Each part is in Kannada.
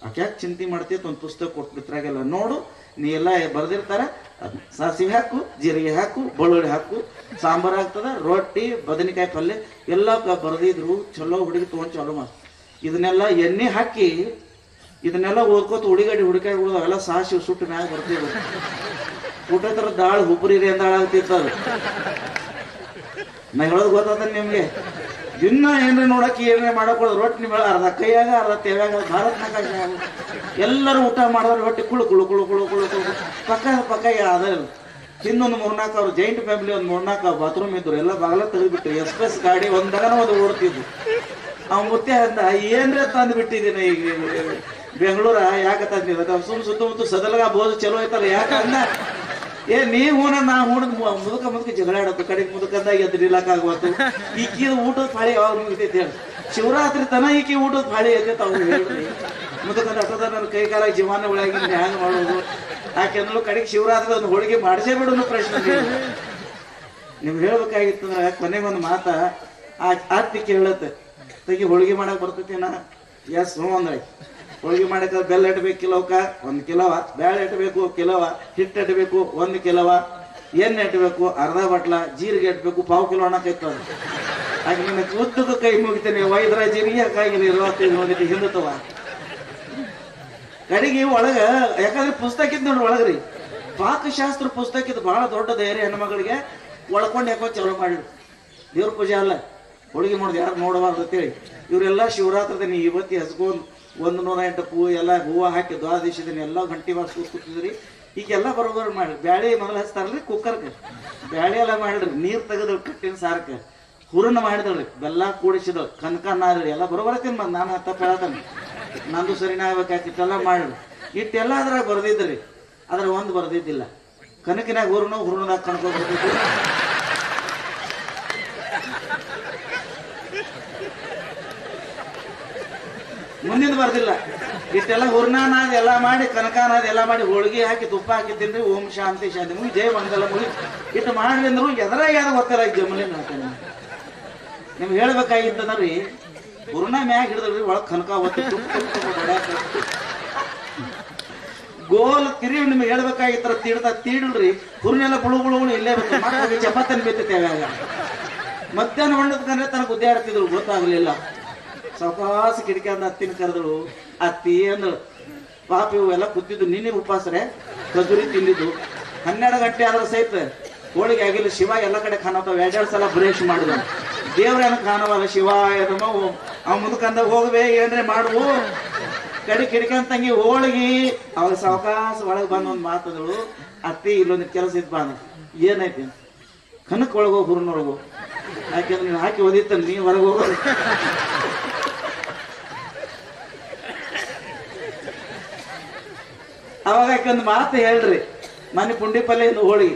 ಯಾಕೆ ಚಿಂತೆ ಮಾಡ್ತೀಯ ಒಂದು ಪುಸ್ತಕ ಕೊಟ್ಬಿಟ್ರಾಗೆಲ್ಲ ನೋಡು ನೀ ಎಲ್ಲ ಬರ್ದಿರ್ತಾರ ಅದ್ನ ಸಾಸಿವೆ ಹಾಕು ಜೀರಿಗೆ ಹಾಕು ಬೆಳ್ಳುಳ್ಳಿ ಹಾಕು ಸಾಂಬಾರ್ ಆಗ್ತದ ರೊಟ್ಟಿ ಬದನೆಕಾಯಿ ಪಲ್ಯ ಎಲ್ಲ ಕ- ಬರ್ದಿದ್ರು ಚಲೋ ಹುಡುಗಿ ತೊಗೊಂಡು ಚಾಲು ಮಾಡಿ ಇದನ್ನೆಲ್ಲ ಎಣ್ಣೆ ಹಾಕಿ ಇದನ್ನೆಲ್ಲ ಓದ್ಕೋತ ಹುಡುಗಾಡಿ ಹುಡುಕಾಡಿ ಹುಡುಗ ಅವೆಲ್ಲ ಸಾಸಿವೆ ಸುಟ್ಟು ಮ್ಯಾಗ ಬರ್ತಿದ್ರು ಊಟ ತರ ದಾಳ್ ಹುಬ್ರಿ ಅಂತ ಹಾಳಾಗ್ತಿತ್ತು ನಾ ಹೇಳೋದು ಗೊತ್ತಾದ ನಿಮ್ಗೆ ದಿನ ಏನ್ರಿ ನೋಡಕ್ಕೆ ಏನ್ರಿ ಮಾಡಕೊಳ್ಳೋದು ರೊಟ್ಟಿ ಮೇಲೆ ಅರ್ಧ ಕೈಯಾಗ ಅರ್ಧ ತೆವ್ಯಾಗ ಭಾರತ್ನಾಗ ಎಲ್ಲರೂ ಊಟ ಮಾಡಿದ್ರೆ ರೊಟ್ಟಿ ಕುಳು ಕುಳು ಕುಳು ಕುಳು ಕುಳು ಕುಳು ಪಕ್ಕ ಪಕ್ಕ ಅದ ಹಿಂದೊಂದು ಮೂರ್ನಾಲ್ಕು ಅವ್ರು ಜೈಂಟ್ ಫ್ಯಾಮಿಲಿ ಒಂದು ಮೂರ್ನಾಲ್ಕು ಬಾತ್ರೂಮ್ ಇದ್ರು ಎಲ್ಲ ಬಾಗಲ ತೆಗೆದ್ಬಿಟ್ಟು ಎಕ್ಸ್ಪ್ರೆಸ್ ಗಾಡಿ ಒಂದಗನ ಒಂದು ಓಡ್ತಿದ್ವು ಅವ್ ಮುತ್ತೆ ಅಂದ ಏನ್ರ ತಂದು ಬಿಟ್ಟಿದ್ದೀನಿ ಈಗ ಬೆಂಗಳೂರ ಯಾಕೆ ತಂದಿದ ಸುಮ್ ಸುತ್ತಮುತ್ತ ಸದಲಗ ಬೋದ್ ಚಲೋ ಐತಲ್ಲ ಯಾಕ ಅಂದ ಏ ನೀ ಹೂನ ನಾ ಹೂಣದ್ ಮುದುಕ ಮುದುಕ ಜಗಳ ಆಡತ್ತು ಕಡೆಗೆ ಮುದುಕಂದ ಎದ್ದು ನಿಲ್ಲಕ್ ಆಗ್ಬಾರ್ದು ಈಕಿದ ಊಟದ ಪಾಳಿ ಯಾವಾಗ ಮುಗಿತೈತಿ ಹೇಳಿ ಶಿವರಾತ್ರಿ ತನ ಈಕಿ ಊಟದ ಪಾಳಿ ಐತೈತೆ ಅವ್ರು ಹೇಳ್ರಿ ಮುದುಕಂದ ಅಟ್ಟದ ನನ್ನ ಕೈ ಕಾಲ ಜೀವನ ಒಳಗಿಂದ ಹ್ಯಾಂಗ ಮಾಡೋದು ಆಕೆಂದ್ಲು ಕಡೆಗೆ ಶಿವರಾತ್ರಿ ಒಂದು ಹೋಳಿಗೆ ಮಾಡಿಸೇ ಬಿಡು ಪ್ರಶ್ನೆ ನೀವು ಹೇಳ್ಬೇಕಾಗಿತ್ತಂದ್ರ ಕೊನೆಗೊಂದು ಮಾತ ಆ ಅತ್ತಿ ಕೇಳತ್ತೆ ತೆಗಿ ಹೋಳಿಗೆ ಮಾಡಕ್ ಬರ್ತೈತಿ ನಾ ಎಸ್ ಹ್ಞೂ ಅಂದ್ರೆ ಹೋಳಿಗೆ ಮಾಡಕ ಬೆಲ್ಲ ಇಟ್ಬೇಕು ಕಿಲೋಕ ಒಂದ್ ಕಿಲೋವ ಬ್ಯಾಳೆ ಇಟ್ಬೇಕು ಕಿಲೋವ ಹಿಟ್ಟು ಇಟ್ಬೇಕು ಒಂದ್ ಕಿಲೋವ ಎಣ್ಣೆ ಇಟ್ಬೇಕು ಅರ್ಧ ಬಟ್ಲ ಜೀರಿಗೆ ಇಟ್ಬೇಕು ಪಾವು ಕಿಲೋ ಅನ್ನಕೈತದ ಹಾಗೆ ನಿನ್ನ ಉದ್ದಕ್ಕೂ ಕೈ ಮುಗಿತೇನೆ ವೈದ್ರ ಜೀರಿಗೆ ಹಾಕಾಗಿ ಇರುವತ್ತೈದು ಹೋಗಿತ್ತು ಹಿಂದತವ ಕಡೆಗೆ ಒಳಗ ಯಾಕಂದ್ರೆ ಪುಸ್ತಕ ಇದ್ ನೋಡ್ರಿ ಒಳಗ್ರಿ ಪಾಕಶಾಸ್ತ್ರ ಪುಸ್ತಕ ಇದು ಬಹಳ ದೊಡ್ಡ ಧೈರ್ಯ ಹೆಣ್ಮಗಳಿಗೆ ಒಳ್ಕೊಂಡು ಯಾಕೋ ಚಲೋ ಮಾಡಿದ್ರು ದೇವ್ರ ಪೂಜೆ ಅಲ್ಲ ಹೋಳಿಗೆ ಮಾಡೋದು ಯಾರು ನೋಡಬಾರ್ದು ಅಂತೇಳಿ ಇವರೆಲ್ಲ ಶಿವರಾತ್ರದ ನೀ ಇವತ್ತಿ ಹಸ್ಕೊಂಡ್ ಒಂದು ನೂರ ಎಂಟು ಪೂ ಎಲ್ಲ ಹೂವು ಹಾಕಿ ದ್ವಾದಶಿ ದಿನ ಎಲ್ಲ ಗಂಟಿ ಬಾರ್ಸ್ಕೊತ ಕೂತಿದ್ರಿ ಈಗೆಲ್ಲ ಬರೋಬರ್ ಮಾಡಿ ಬ್ಯಾಳಿ ಮೊದಲು ಹಚ್ತಾರಲ್ರಿ ಕುಕ್ಕರ್ಗೆ ಬ್ಯಾಳಿ ಎಲ್ಲ ಮಾಡಿದ್ರಿ ನೀರ್ ತೆಗೆದ್ರು ಕಟ್ಟಿನ ಸಾರಕ್ಕೆ ಹುರಣ ಮಾಡಿದಳ್ರಿ ಬೆಲ್ಲ ಕೂಡಿಸಿದಳು ಕನಕ ನಾರಿ ಎಲ್ಲ ಬರೋಬರತ್ತೀನಿ ಮತ್ತೆ ನಾನು ತಪ್ಪ ಹೇಳ್ತಾನೆ ನಂದು ಸರಿನ ಆಗ್ಬೇಕಾಗಿತ್ತೆಲ್ಲ ಮಾಡ್ರಿ ಇಟ್ಟೆಲ್ಲ ಅದ್ರಾಗ ಬರ್ದಿದ್ರಿ ಅದ್ರ ಒಂದು ಬರ್ದಿದ್ದಿಲ್ಲ ಕನಕಿನಾಗ ಹುರುಣ ಹುರುಣದಾಗ ಕನಕ ಬರ್ದಿದ್ದು ಮುಂದಿನ ಬರ್ದಿಲ್ಲ ಇಷ್ಟೆಲ್ಲ ಹುರ್ನಾನಾದ್ ಎಲ್ಲ ಮಾಡಿ ಕನಕಾನಾದ್ ಎಲ್ಲ ಮಾಡಿ ಹೋಳಿಗೆ ಹಾಕಿ ತುಪ್ಪ ಹಾಕಿ ತಿನ್ರಿ ಓಂ ಶಾಂತಿ ಶಾಂತಿ ಮುಗಿ ಜಯ ಮಂಗಲ ಮುಗಿ ಇಟ್ಟು ಮಾಡ್ಲಿ ಅಂದ್ರು ಎದರಾಗ ಯಾರು ಗೊತ್ತಿಲ್ಲ ಈ ಜಮಲಿ ಹೇಳ್ತೇನೆ ನಿಮ್ಗೆ ಹೇಳ್ಬೇಕಾಗಿತ್ತಂದ್ರಿ ಹುರ್ನ ಮ್ಯಾಗ ಹಿಡಿದ್ರಿ ಒಳಗ್ ಕನಕ ಒತ್ತಿ ತುಪ್ಪ ತುಪ್ಪ ತುಪ್ಪ ಹೊಡ್ಯಾಕ. ಗೋಲ್ ತಿರುವಿ ನಿಮ್ಗೆ ಹೇಳ್ಬೇಕಾಗಿತ್ತರ ತೀಡ್ತಾ ತೀಡಲ್ರಿ ಹುರ್ನೆಲ್ಲ ಬುಳು ಬುಳು ಬುಳು ಇಲ್ಲೇ ಬೇಕು ಮತ್ತೆ ಚಪಾತನ್ ಬಿತ್ತೈತೆ ಅವಾಗ ಮಧ್ಯಾಹ್ನ ಹೊಂಡದ್ಕಂದ್ರೆ ತನಕ ಉದ್ಯಾಡ್ತಿದ್ರು ಗೊತ್ತಾಗ್ಲಿಲ್ಲ ಸಾವಕಾಸ ಕಿಟಕಿ ಅಂದ ಅತ್ತಿನ ಕರೆದಳು ಅತ್ತಿ ಅಂದಳು ಪಾಪ ಇವೆಲ್ಲ ಕೂತಿದ್ದು ನಿನ್ನೆ ಉಪವಾಸರೆ ಖಜೂರಿ ತಿಂದಿದ್ದು ಹನ್ನೆರಡು ಗಂಟೆ ಆದ್ರೆ ಸಹಿತ ಹೋಳಿಗೆ ಆಗಿಲ್ಲ ಶಿವ ಎಲ್ಲ ಕಡೆ ಕಾಣತಾವ ಎರಡೆರಡು ಸಲ ಬ್ರೇಕ್ ಮಾಡಿದ ದೇವ್ರೇನ ಕಾಣವಲ್ಲ ಶಿವ ಎದಮ ಅವ ಮುಂದಕಂದ ಹೋಗ್ಬೇ ಏನ್ರೆ ಮಾಡುವು ಕಡೆ ಕಿಟಕಿ ಅಂತಂಗಿ ಹೋಳಿಗೆ ಅವಾಗ ಸಾವಕಾಸ ಒಳಗೆ ಬಂದ ಒಂದು ಮಾತದಳು ಅತ್ತಿ ಇಲ್ಲೊಂದು ಕೆಲಸ ಇದ್ ಬಂದ ಏನೈತಿ ಕನಕ್ ಒಳಗೋ ಹುರುನೊಳಗೋ ಯಾಕೆಂದ್ರೆ ನೀನು ಹಾಕಿ ಓದಿತ್ತಲ್ಲ ನೀ ಹೊರಗೆ ಹೋಗೋದು ಅವಾಗ ಆಕೆ ಮಾತು ಹೇಳ್ರಿ ಮನೆ ಪುಂಡಿ ಪಲ್ಯ ಇದು ಹೋಳಿಗೆ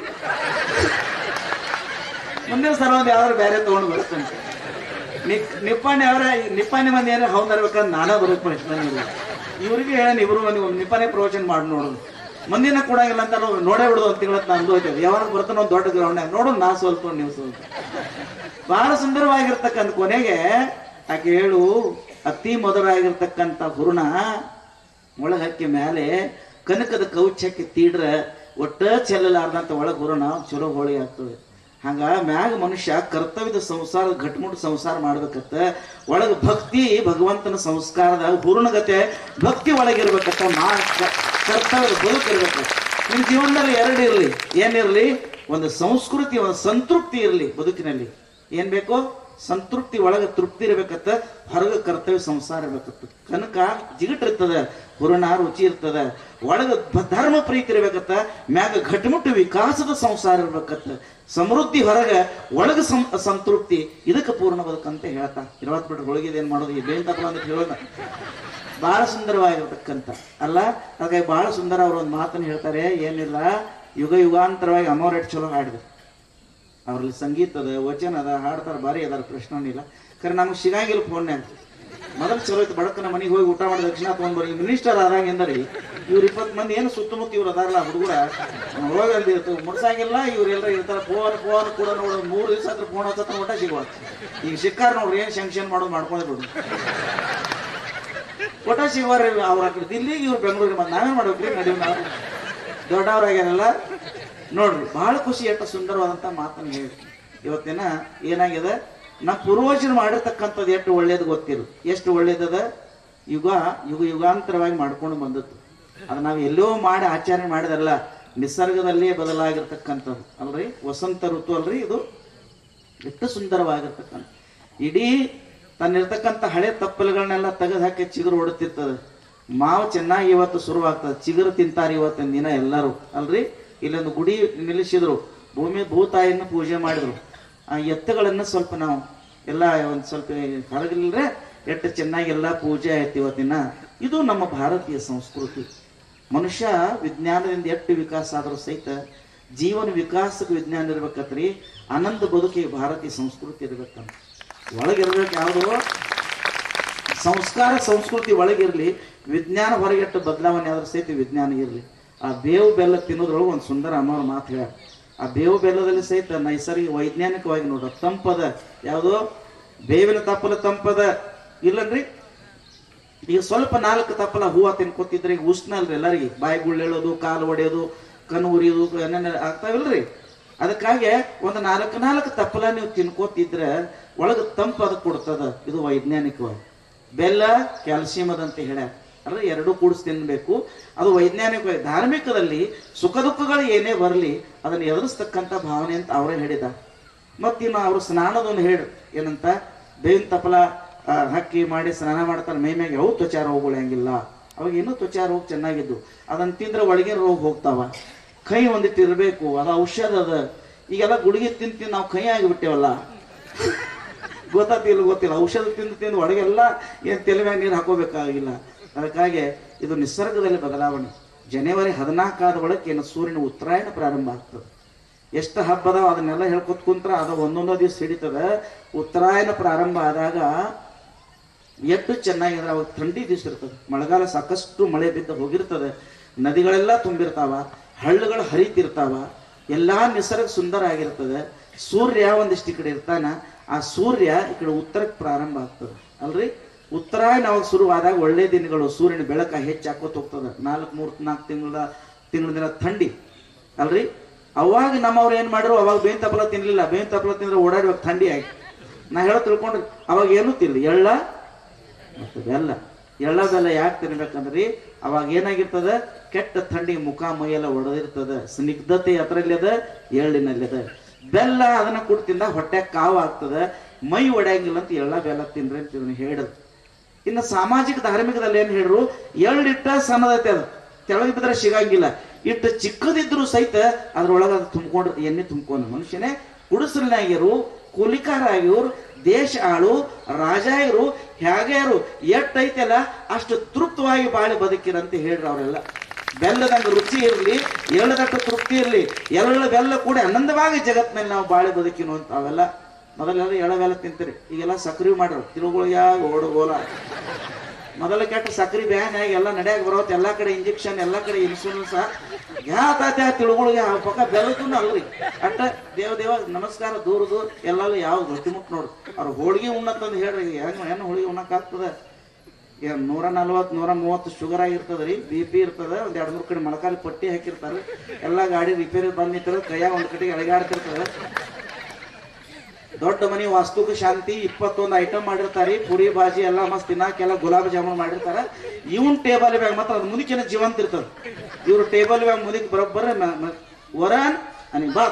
ಮುಂದಿನ ಸಲ ಒಂದು ಯಾವ್ದಾರು ಬೇರೆ ತಗೊಂಡು ಬರ್ತಾನೆ ನಿ- ನಿಪ್ಪಾಣಿ ಅವರ ನಿಪ್ಪಾಣಿ ಮಂದಿ ಏನಾರ ಹೌದ್ ಬರ್ಬೇಕಂದ್ರೆ ನಾನೇ ಬರೋಕ್ ಪ್ರಶ್ನೆ ಇಲ್ಲ ಇವ್ರಿಗೆ ಹೇಳ ಇಬ್ರು ಮಂದಿ ಒಂದು ನಿಪ್ಪಾಣಿ ಪ್ರವಚನ ಮಾಡಿ ನೋಡೋದು ಮುಂದಿನ ಕೊಡಂಗಿಲ್ಲ ಅಂತ ನಾವು ನೋಡೇ ಬಿಡೋದು ಅಂತ ತಿಂಗಳ ನಂದು ಹೋಯ್ತೇವೆ ಯಾವಾಗ ಬರ್ತಾನೆ ಒಂದು ದೊಡ್ಡ ಗ್ರೌಂಡ್ ನೋಡೋಣ ನಾ ಸ್ವಲ್ಪ ನೀವು ಸ್ವಲ್ಪ ಬಹಳ ಸುಂದರವಾಗಿರ್ತಕ್ಕಂಥ ಕೊನೆಗೆ ಆಕೆ ಹೇಳು ಅತಿ ಮಧುರಾಗಿರ್ತಕ್ಕಂಥ ಹುರುಣ ಒಳಗೆ ಹಾಕಿ ಮೇಲೆ ಕನಕದ ಕೌಚ್ ಹಾಕಿ ತೀಡ್ರ ಒಟ್ಟ ಚೆಲ್ಲಲಾರ್ದಂತ ಒಳಗೆ ಹುರುಣ ಚಲೋ ಹೋಳಿ ಆಗ್ತದೆ ಹಂಗ ಮ್ಯಾಗ ಮನುಷ್ಯ ಕರ್ತವ್ಯದ ಸಂಸಾರ ಗಟ್ಮುಟ್ ಸಂಸಾರ ಮಾಡ್ಬೇಕತ್ತ ಒಳಗ ಭಕ್ತಿ ಭಗವಂತನ ಸಂಸ್ಕಾರದ ಹೂರ್ಣಗತೆ ಭಕ್ತಿ ಒಳಗಿರ್ಬೇಕತ್ತ ಮಾ ಕ- ಕರ್ತವ್ಯದ ಬದುಕಿರ್ಬೇಕು ನಿಮ್ ಜೀವನದಲ್ಲಿ ಎರಡು ಇರ್ಲಿ ಏನಿರ್ಲಿ ಒಂದು ಸಂಸ್ಕೃತಿ ಒಂದು ಸಂತೃಪ್ತಿ ಇರ್ಲಿ ಬದುಕಿನಲ್ಲಿ ಏನ್ ಬೇಕು ಸಂತೃಪ್ತಿ ಒಳಗ ತೃಪ್ತಿ ಇರ್ಬೇಕತ್ತ ಹೊರಗ ಕರ್ತವ್ಯ ಸಂಸಾರ ಇರ್ಬೇಕತ್ತ ಕನಕ ಜಿಗಟಿರ್ತದ ಹುರುಣ ರುಚಿ ಇರ್ತದ ಒಳಗ ಬ- ಧರ್ಮ ಪ್ರೀತಿ ಇರ್ಬೇಕತ್ತ ಮ್ಯಾಗ ಘಟಮುಟ್ಟು ವಿಕಾಸದ ಸಂಸಾರ ಇರ್ಬೇಕತ್ತ ಸಮೃದ್ಧಿ ಹೊರಗ ಒಳಗ ಸಂ- ಸಂತೃಪ್ತಿ ಇದಕ್ಕೆ ಪೂರ್ಣ ಬದುಕಂತ ಹೇಳ್ತಾ ಇರುವತ್ ಬಿಟ್ರೆ ಹೋಳಿಗೆ ಏನ್ ಮಾಡೋದು ಇದೇನ್ ತಪ್ಪ ಅಂತ ಹೇಳೋದ ಬಹಳ ಸುಂದರವಾಗಿರ್ತಕ್ಕಂಥ ಅಲ್ಲ ಹಾಗಾಗಿ ಬಹಳ ಸುಂದರ ಅವ್ರ ಒಂದು ಮಾತನ್ನು ಹೇಳ್ತಾರೆ ಏನಿಲ್ಲ ಯುಗ ಯುಗಾಂತರವಾಗಿ ಅಮೋರೆಟ್ ಚಲೋ ಹಾಡಿದ್ರು ಅವ್ರಲ್ಲಿ ಸಂಗೀತ ಅದ ವಚನ ಅದ ಹಾಡ್ತಾರ ಬಾರಿ ಅದಾರ ಪ್ರಶ್ನೆನಿಲ್ಲ ಖರೆ ನಮ್ಗೆ ಸಿಗಂಗಿಲ್ಲ ಫೋನ್ಯಾಗ ಮೊದಲು ಚಲೋ ಇತ್ತು ಬಡಕನ ಮನೆಗೆ ಹೋಗಿ ಊಟ ಮಾಡಿ ದಕ್ಷಿಣ ತೊಗೊಂಡ್ಬರಿ ಮಿನಿಸ್ಟರ್ ಆದಂಗೆ ಎಂದರಿ ಇವ್ರು ಇಪ್ಪತ್ತು ಮಂದಿ ಏನು ಸುತ್ತಮುತ್ತ ಇವ್ರು ಅದಾರಲ್ಲ ಹುಡುಗರ ಹೋಗಿ ಅಲ್ಲಿ ಇರ್ತವೆ ಮುಡ್ಸಂಗಿಲ್ಲ ಇವ್ರೆಲ್ಲ ಇರ್ತಾರ ಫೋನ್ ಫೋನ್ ಕೂಡ ನೋಡೋದು ಮೂರು ದಿವಸ ಹತ್ರ ಫೋನ್ ಹಚ್ಚತ್ರ ಊಟ ಸಿಗುವ ಈಗ ಸಿಕ್ಕಾರ ನೋಡ್ರಿ ಏನು ಶಂಕ್ಷನ್ ಮಾಡೋದು ಮಾಡ್ಕೊಂಡೆ ಬಿಡು ಒಟ್ಟ ಸಿಗುವಾರ ಅವ್ರ ಆ ಕಡೆ ದಿಲ್ಲಿಗೆ ಇವ್ರು ಬೆಂಗಳೂರಿಗೆ ಬಂದು ನಾವೇನ್ ಮಾಡ್ಬೇಕ್ರಿ ನಡೀವಿ ನಾವು ದೊಡ್ಡವ್ರಾಗ್ಯಾರಲ್ಲ ನೋಡ್ರಿ ಬಹಳ ಖುಷಿ ಎಷ್ಟು ಸುಂದರವಾದಂತ ಮಾತನ್ನ ಹೇಳಿ ಇವತ್ತಿನ ಏನಾಗಿದೆ ನಮ್ಮ ಪೂರ್ವಜರು ಮಾಡಿರ್ತಕ್ಕಂಥದ್ದು ಎಷ್ಟು ಒಳ್ಳೇದು ಗೊತ್ತಿರು ಎಷ್ಟು ಒಳ್ಳೇದದ ಯುಗ ಯುಗ ಯುಗಾಂತರವಾಗಿ ಮಾಡ್ಕೊಂಡು ಬಂದದ್ದು ಅದು ನಾವು ಎಲ್ಲೋ ಮಾಡಿ ಆಚರಣೆ ಮಾಡಿದಲ್ಲ ನಿಸರ್ಗದಲ್ಲೇ ಬದಲಾಗಿರ್ತಕ್ಕಂಥದ್ದು ಅಲ್ರಿ ವಸಂತ ಋತು ಅಲ್ರಿ ಇದು ಎಷ್ಟು ಸುಂದರವಾಗಿರ್ತಕ್ಕಂಥ ಇಡೀ ತನ್ನಿರ್ತಕ್ಕಂಥ ಹಳೆ ತಪ್ಪಲುಗಳನ್ನೆಲ್ಲ ತೆಗೆದು ಹಾಕಿ ಚಿಗುರು ಹೊಡುತ್ತಿರ್ತದೆ ಮಾವು ಚೆನ್ನಾಗಿ ಇವತ್ತು ಶುರುವಾಗ್ತದೆ ಚಿಗುರು ತಿಂತಾರೆ ಇವತ್ತಿನ ದಿನ ಎಲ್ಲರೂ ಅಲ್ರಿ ಇಲ್ಲೊಂದು ಗುಡಿ ನಿಲ್ಲಿಸಿದ್ರು ಭೂಮಿ ಭೂತಾಯಿಯನ್ನು ಪೂಜೆ ಮಾಡಿದ್ರು ಆ ಎತ್ತುಗಳನ್ನ ಸ್ವಲ್ಪ ನಾವು ಎಲ್ಲ ಒಂದು ಸ್ವಲ್ಪ ಹಳಗಿಲ್ರೆ ಎಷ್ಟು ಚೆನ್ನಾಗಿ ಎಲ್ಲ ಪೂಜೆ ಆಯ್ತು ಇವತ್ತಿನ ಇದು ನಮ್ಮ ಭಾರತೀಯ ಸಂಸ್ಕೃತಿ ಮನುಷ್ಯ ವಿಜ್ಞಾನದಿಂದ ಎಷ್ಟು ವಿಕಾಸ ಆದರೂ ಸಹಿತ ಜೀವನ ವಿಕಾಸಕ್ಕೆ ವಿಜ್ಞಾನ ಇರ್ಬೇಕತ್ರಿ ಆನಂದ ಬದುಕಿಗೆ ಭಾರತೀಯ ಸಂಸ್ಕೃತಿ ಇರ್ಬೇಕಂತ ಒಳಗಿರ್ಬೇಕು ಯಾವುದು ಸಂಸ್ಕಾರ ಸಂಸ್ಕೃತಿ ಒಳಗಿರ್ಲಿ ವಿಜ್ಞಾನ ಹೊರಗೆಟ್ಟು ಬದಲಾವಣೆ ಆದ್ರೂ ಸಹಿತ ವಿಜ್ಞಾನ ಇರಲಿ ಆ ಬೇವು ಬೆಲ್ಲ ತಿನ್ನೋದ್ರೊಳಗೆ ಒಂದು ಸುಂದರ ಅಮ್ಮವ್ರ ಮಾತು ಹೇಳ ಆ ಬೇವು ಬೆಲ್ಲದಲ್ಲಿ ಸಹಿತ ನೈಸರ್ಗಿಕ ವೈಜ್ಞಾನಿಕವಾಗಿ ನೋಡ ತಂಪದ ಯಾವುದು ಬೇವಿನ ತಪ್ಪಲ ತಂಪದ ಇಲ್ಲನ್ರಿ ಈಗ ಸ್ವಲ್ಪ ನಾಲ್ಕು ತಪ್ಪಲ ಹೂವ ತಿನ್ಕೋತಿದ್ರೆ ಈಗ ಉಷ್ಣ ಅಲ್ರಿ ಎಲ್ಲರಿಗೆ ಬಾಯಿ ಗುಳ್ಳೆಳೋದು ಕಾಲು ಒಡೆಯೋದು ಕಣ್ಣು ಉರಿಯೋದು ಏನೇನು ಆಗ್ತಾವಿಲ್ರಿ ಅದಕ್ಕಾಗಿ ಒಂದು ನಾಲ್ಕು ನಾಲ್ಕು ತಪ್ಪಲ ನೀವು ತಿನ್ಕೋತಿದ್ರೆ ಒಳಗೆ ತಂಪು ಅದಕ್ಕೆ ಕೊಡ್ತದ ಇದು ವೈಜ್ಞಾನಿಕವಾಗಿ ಬೆಲ್ಲ ಕ್ಯಾಲ್ಸಿಯಂ ಅದಂತ ಹೇಳ್ಯಾರ ಅಂದ್ರೆ ಎರಡೂ ಕೂಡಿಸಿ ತಿನ್ಬೇಕು ಅದು ವೈಜ್ಞಾನಿಕವಾಗಿ ಧಾರ್ಮಿಕದಲ್ಲಿ ಸುಖ ದುಃಖಗಳು ಏನೇ ಬರಲಿ ಅದನ್ನು ಎದುರಿಸ್ತಕ್ಕಂಥ ಭಾವನೆ ಅಂತ ಅವರೇ ಹೇಳಿದ ಮತ್ತಿನ್ನು ಅವರು ಸ್ನಾನದೊಂದು ಹೇಳಿ ಏನಂತ ಬೇವಿನ ತಪ್ಪಲ ಆ, ಹಕ್ಕಿ ಮಾಡಿ ಸ್ನಾನ ಮಾಡ್ತಾರೆ ಮೈ ಮ್ಯಾಗ ಯಾವ ತ್ವಚಾ ರೋಗಗಳು ಹೆಂಗಿಲ್ಲ ಅವಾಗ ಏನೂ ತ್ವಚಾ ರೋಗ ಚೆನ್ನಾಗಿದ್ದು ಅದನ್ನ ತಿಂದ್ರೆ ಒಳಗಿನ ರೋಗ ಹೋಗ್ತಾವ ಕೈ ಒಂದಿಟ್ಟು ಇರಬೇಕು ಅದು ಔಷಧ ಅದ ಈಗೆಲ್ಲ ಗುಳಿಗೆ ತಿಂದು ತಿಂದು ನಾವು ಕೈ ಆಗಿಬಿಟ್ಟೇವಲ್ಲ ಗೊತ್ತಾತಿಲ್ಲ ಗೊತ್ತಿಲ್ಲ ಔಷಧ ತಿಂದು ತಿಂದು ಒಳಗೆಲ್ಲ ಏನು ತಲೆ ಮ್ಯಾಗ ನೀರು ಹಾಕೋಬೇಕಾಗಿಲ್ಲ ಅದಕ್ಕಾಗಿ ಇದು ನಿಸರ್ಗದಲ್ಲಿ ಬದಲಾವಣೆ ಜನವರಿ ಹದಿನಾಲ್ಕಾದ ಒಳಗೆ ಏನು ಸೂರ್ಯನ ಉತ್ತರಾಯಣ ಪ್ರಾರಂಭ ಆಗ್ತದೆ ಎಷ್ಟು ಹಬ್ಬ ಅದಾವ ಅದನ್ನೆಲ್ಲ ಹೇಳ್ಕೊತ ಕುಂತ್ರ ಅದು ಒಂದೊಂದೋ ದಿವಸ ಹಿಡಿತದ ಉತ್ತರಾಯಣ ಪ್ರಾರಂಭ ಆದಾಗ ಎಷ್ಟು ಚೆನ್ನಾಗಿದ್ರೆ ಅವಾಗ ಥಂಡಿ ದಿವಸ ಇರ್ತದೆ ಮಳೆಗಾಲ ಸಾಕಷ್ಟು ಮಳೆ ಬಿದ್ದು ಹೋಗಿರ್ತದೆ ನದಿಗಳೆಲ್ಲ ತುಂಬಿರ್ತಾವ ಹಳ್ಳಗಳು ಹರಿತಿರ್ತಾವ ಎಲ್ಲಾ ನಿಸರ್ಗ ಸುಂದರ ಆಗಿರ್ತದೆ ಸೂರ್ಯ ಒಂದಿಷ್ಟು ಈ ಕಡೆ ಇರ್ತಾನ ಆ ಸೂರ್ಯ ಈ ಕಡೆ ಉತ್ತರಕ್ಕೆ ಪ್ರಾರಂಭ ಆಗ್ತದೆ ಅಲ್ರಿ ಉತ್ತರಾಯಣ ಅವಾಗ ಶುರುವಾದಾಗ ಒಳ್ಳೆ ದಿನಗಳು ಸೂರ್ಯನ ಬೆಳಕ ಹೆಚ್ಚು ಹಾಕೋತ ಹೋಗ್ತದೆ ನಾಲ್ಕು ಮೂರು ನಾಲ್ಕು ತಿಂಗಳ ತಿಂಗಳ ದಿನ ಥಂಡಿ ಅಲ್ರಿ ಅವಾಗ ನಮ್ಮವ್ರು ಏನ್ ಮಾಡ್ರು ಅವಾಗ ಬೇವಿನ ತಪ್ಪಲ ತಿನ್ಲಿಲ್ಲ ಬೇವಿನ ತಪ್ಪಲ ತಿಂದ್ರೆ ಓಡಾಡ್ಬೇಕು ಥಂಡಿ ಆಗಿ ನಾ ಹೇಳೋ ತಿಳ್ಕೊಂಡ್ರಿ ಅವಾಗ ಏನೂ ತಿನ್ಲಿ ಎಳ್ಳ ಮತ್ತು ಬೆಲ್ಲ ಎಳ್ಳ ಬೆಲ್ಲ ಯಾಕೆ ತಿನ್ಬೇಕಂದ್ರಿ ಅವಾಗ ಏನಾಗಿರ್ತದ ಕೆಟ್ಟ ಥಂಡಿ ಮುಖ ಮೈಯೆಲ್ಲ ಒಡೆದಿರ್ತದ ಸ್ನಿಗ್ಧತೆ ಅದರಲ್ಲಿ ಅದ ಎಳ್ಳಿನಲ್ಲಿ ಅದ ಬೆಲ್ಲ ಅದನ್ನ ಕುಡ್ ತಿಂದಾಗ ಹೊಟ್ಟೆ ಕಾವು ಆಗ್ತದ ಮೈ ಒಡೆಯಂಗಿಲ್ಲ ಅಂತ ಎಳ್ಳ ಬೆಲ್ಲ ತಿನ್ರಿ ಅಂತ ಇದನ್ನ ಹೇಳಿದ್ರು ಇನ್ನು ಸಾಮಾಜಿಕ ಧಾರ್ಮಿಕದಲ್ಲಿ ಏನ್ ಹೇಳ್ರು ಎಳ್ಳಿಟ್ಟ ಸಣ್ಣದೈತೆ ಅದು ತೆಳಗೆ ಬಿದ್ರೆ ಸಿಗಂಗಿಲ್ಲ ಇಟ್ಟು ಚಿಕ್ಕದಿದ್ರು ಸಹಿತ ಅದ್ರೊಳಗೆ ಅದು ತುಂಬ್ಕೊಂಡು ಎಣ್ಣೆ ತುಂಬ್ಕೊಂಡು ಮನುಷ್ಯನೇ ಗುಡಿಸಲಿನಾಗಿರು ಕೂಲಿಕಾರಾಗಿರು ದೇಶ ಆಳು ರಾಜ ಇರು ಹೇಗೆ ಇರು ಎಟ್ಟೈತಲ್ಲ ಅಷ್ಟು ತೃಪ್ತವಾಗಿ ಬಾಳಿ ಬದುಕಿರಂತ ಹೇಳ್ರಿ ಅವರೆಲ್ಲ ಬೆಲ್ಲದಂಗ ರುಚಿ ಇರಲಿ ಎಳ್ಳದಟ್ಟು ತೃಪ್ತಿ ಇರಲಿ ಎಳ್ಳ ಬೆಲ್ಲ ಕೂಡ ಆನಂದವಾಗಿ ಜಗತ್ತಿನಲ್ಲಿ ನಾವು ಬಾಳಿ ಬದುಕಿನು ಅಂತ ಅವೆಲ್ಲ ಮೊದಲೆಲ್ಲ ಎಳ್ಳ ಬೆಲ್ಲ ತಿಂತೀರಿ ಈಗೆಲ್ಲ ಸಕ್ರಿ ಮಾಡ್ರು ತಿರುಗುಳಿಯ ಓಡುಗೋಲ ಮೊದಲ ಕೆಟ್ಟ ಸಕ್ರಿ ಬ್ಯಾನ್ ಆಗಿ ಎಲ್ಲ ನಡೆಯಾಗ ಬರೋತ್ ಎಲ್ಲಾ ಕಡೆ ಇಂಜೆಕ್ಷನ್ ಎಲ್ಲಾ ಕಡೆ ಇನ್ಸೂರೆನ್ಸ್ ಯಾ ತಾತ ತಿಳುಗಳಿಗೆ ಆ ಪಕ್ಕ ಬೆಲ್ಲದೂ ಅಲ್ರಿ ಅಟ್ಟ ದೇವ ದೇವ ನಮಸ್ಕಾರ ದೂರದು ಎಲ್ಲಾರು ಯಾವ ಗಟ್ಟಿಮುಟ್ ನೋಡ್ರಿ ಅವ್ರ ಹೋಳಿಗೆ ಉಣ್ಣತ್ತಂದು ಹೇಳ್ರಿ ಹೆಂಗ ಹೆಣ್ಣು ಹೋಳಿಗೆ ಉಣ್ಣಕ್ ಆಗ್ತದ ಏನ್ ನೂರ ನಲ್ವತ್ ನೂರ ಮೂವತ್ತು ಶುಗರ್ ಆಗಿರ್ತದ್ರಿ ಬಿ ಪಿ ಇರ್ತದ ಒಂದ್ ಎರಡ್ ಮೂರ್ ಕಡೆ ಮೊಳಕಾಲಿ ಪಟ್ಟಿ ಹಾಕಿರ್ತಾರ ಎಲ್ಲಾ ಗಾಡಿ ರಿಪೇರಿ ಬಂದ್ ನಿಂತಿರ ಕೈಯಾಗ ಒಂದ್ ಕಡೆಗೆ ಅಳಗಾಡ್ತಿರ್ತದ ದೊಡ್ಡ ಮನಿ ವಾಸ್ತುಕ ಶಾಂತಿ ಇಪ್ಪತ್ತೊಂದು ಐಟಮ್ ಮಾಡಿರ್ತಾರಿ ಪುರಿ ಭಾಜಿ ಎಲ್ಲ ಮಸ್ತ್ ತಿನ್ನಾಕೆಲ್ಲ ಗುಲಾಬ್ ಜಾಮೂನ್ ಮಾಡಿರ್ತಾರ ಇವನ್ ಟೇಬಲ್ ಬ್ಯಾಗ್ ಮಾತ್ರ ಅದ್ ಮುದುಕಿನ ಜೀವಂತ ಇರ್ತದ ಇವ್ರು ಟೇಬಲ್ ಬ್ಯಾಗ್ ಮುದುಕ್ ಬರೋಬ್ಬರ ಮ- ಮ- ವರನ್ ಅನಿ ಬಾ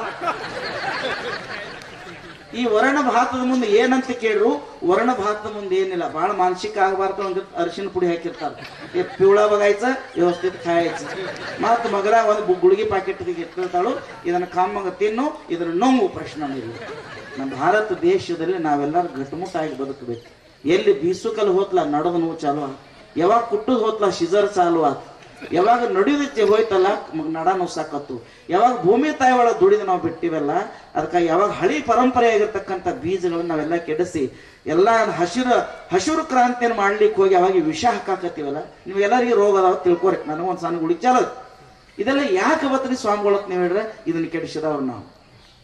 ಈ ವರ್ಣ ಭಾತದ ಮುಂದೆ ಏನಂತ ಕೇಳ್ರು ವರ್ಣ ಭಾತದ ಮುಂದೆ ಏನಿಲ್ಲ ಬಹಳ ಮಾನಸಿಕ ಆಗಬಾರ್ದು ಒಂದು ಅರಿಶಿನ ಪುಡಿ ಹಾಕಿರ್ತಾರ ಈ ಪಿವಳ ಬಗಾಯ್ಸ ವ್ಯವಸ್ಥಿತ ಖಾಯಚ್ಚ ಮತ್ ಮಗಳ ಒಂದು ಬು- ಗುಳಿಗೆ ಪ್ಯಾಕೆಟ್ ಇಟ್ಟಿರ್ತಾಳು ಇದನ್ನ ಕಾಮಂಗ ತಿನ್ನು ಇದನ್ನ ನೋವು ಪ್ರಶ್ನೆ ಇಲ್ಲ ನಮ್ಮ ಭಾರತ ದೇಶದಲ್ಲಿ ನಾವೆಲ್ಲರೂ ಗಟ್ಟುಮುಟ್ಟಾಗಿ ಬದುಕಬೇಕು ಎಲ್ಲಿ ಬೀಸುಕಲ್ ಹೋತ್ಲ ನಡದ ನೋವು ಚಾಲು ಆತ್. ಯಾವಾಗ ಕುಟ್ಟದ್ ಹೋತ್ಲ ಶಿಜರ್ ಚಾಲು ಆತ್ ಯಾವಾಗ ನಡೆಯುದಕ್ಕೆ ಹೋಯ್ತಲ್ಲ ಮ- ನಡ ನೋಸಾಕತ್ತು ಯಾವಾಗ ಭೂಮಿ ತಾಯಿ ಒಳಗೆ ದುಡಿದು ನಾವು ಬಿಟ್ಟಿವಲ್ಲ ಅದಕ್ಕಾಗಿ ಯಾವಾಗ ಹಳಿ ಪರಂಪರೆಯಾಗಿರ್ತಕ್ಕಂಥ ಬೀಜಗಳನ್ನ ನಾವೆಲ್ಲ ಕೆಡಿಸಿ ಎಲ್ಲ ಹಸಿರು ಹಸಿರು ಕ್ರಾಂತಿಯನ್ನು ಮಾಡ್ಲಿಕ್ಕೆ ಹೋಗಿ ಅವಾಗ ಈ ವಿಷ ಹಾಕಾಕತ್ತೀವಲ್ಲ ನೀವು ಎಲ್ಲರಿಗೂ ರೋಗ ಅದಾವ ತಿಳ್ಕೊರಿ ನನಗೊಂದು ಸಣ್ಣ ಗುಳಿ ಚಾಲ ಇದೆಲ್ಲ ಯಾಕೆ ಬತ್ರಿ ಸ್ವಾಮಿಗಳತ್ ನೀವು ಹೇಳ್ರೆ ಇದನ್ನ ಕೆಡಿಸಿದವ್ರು ನಾವು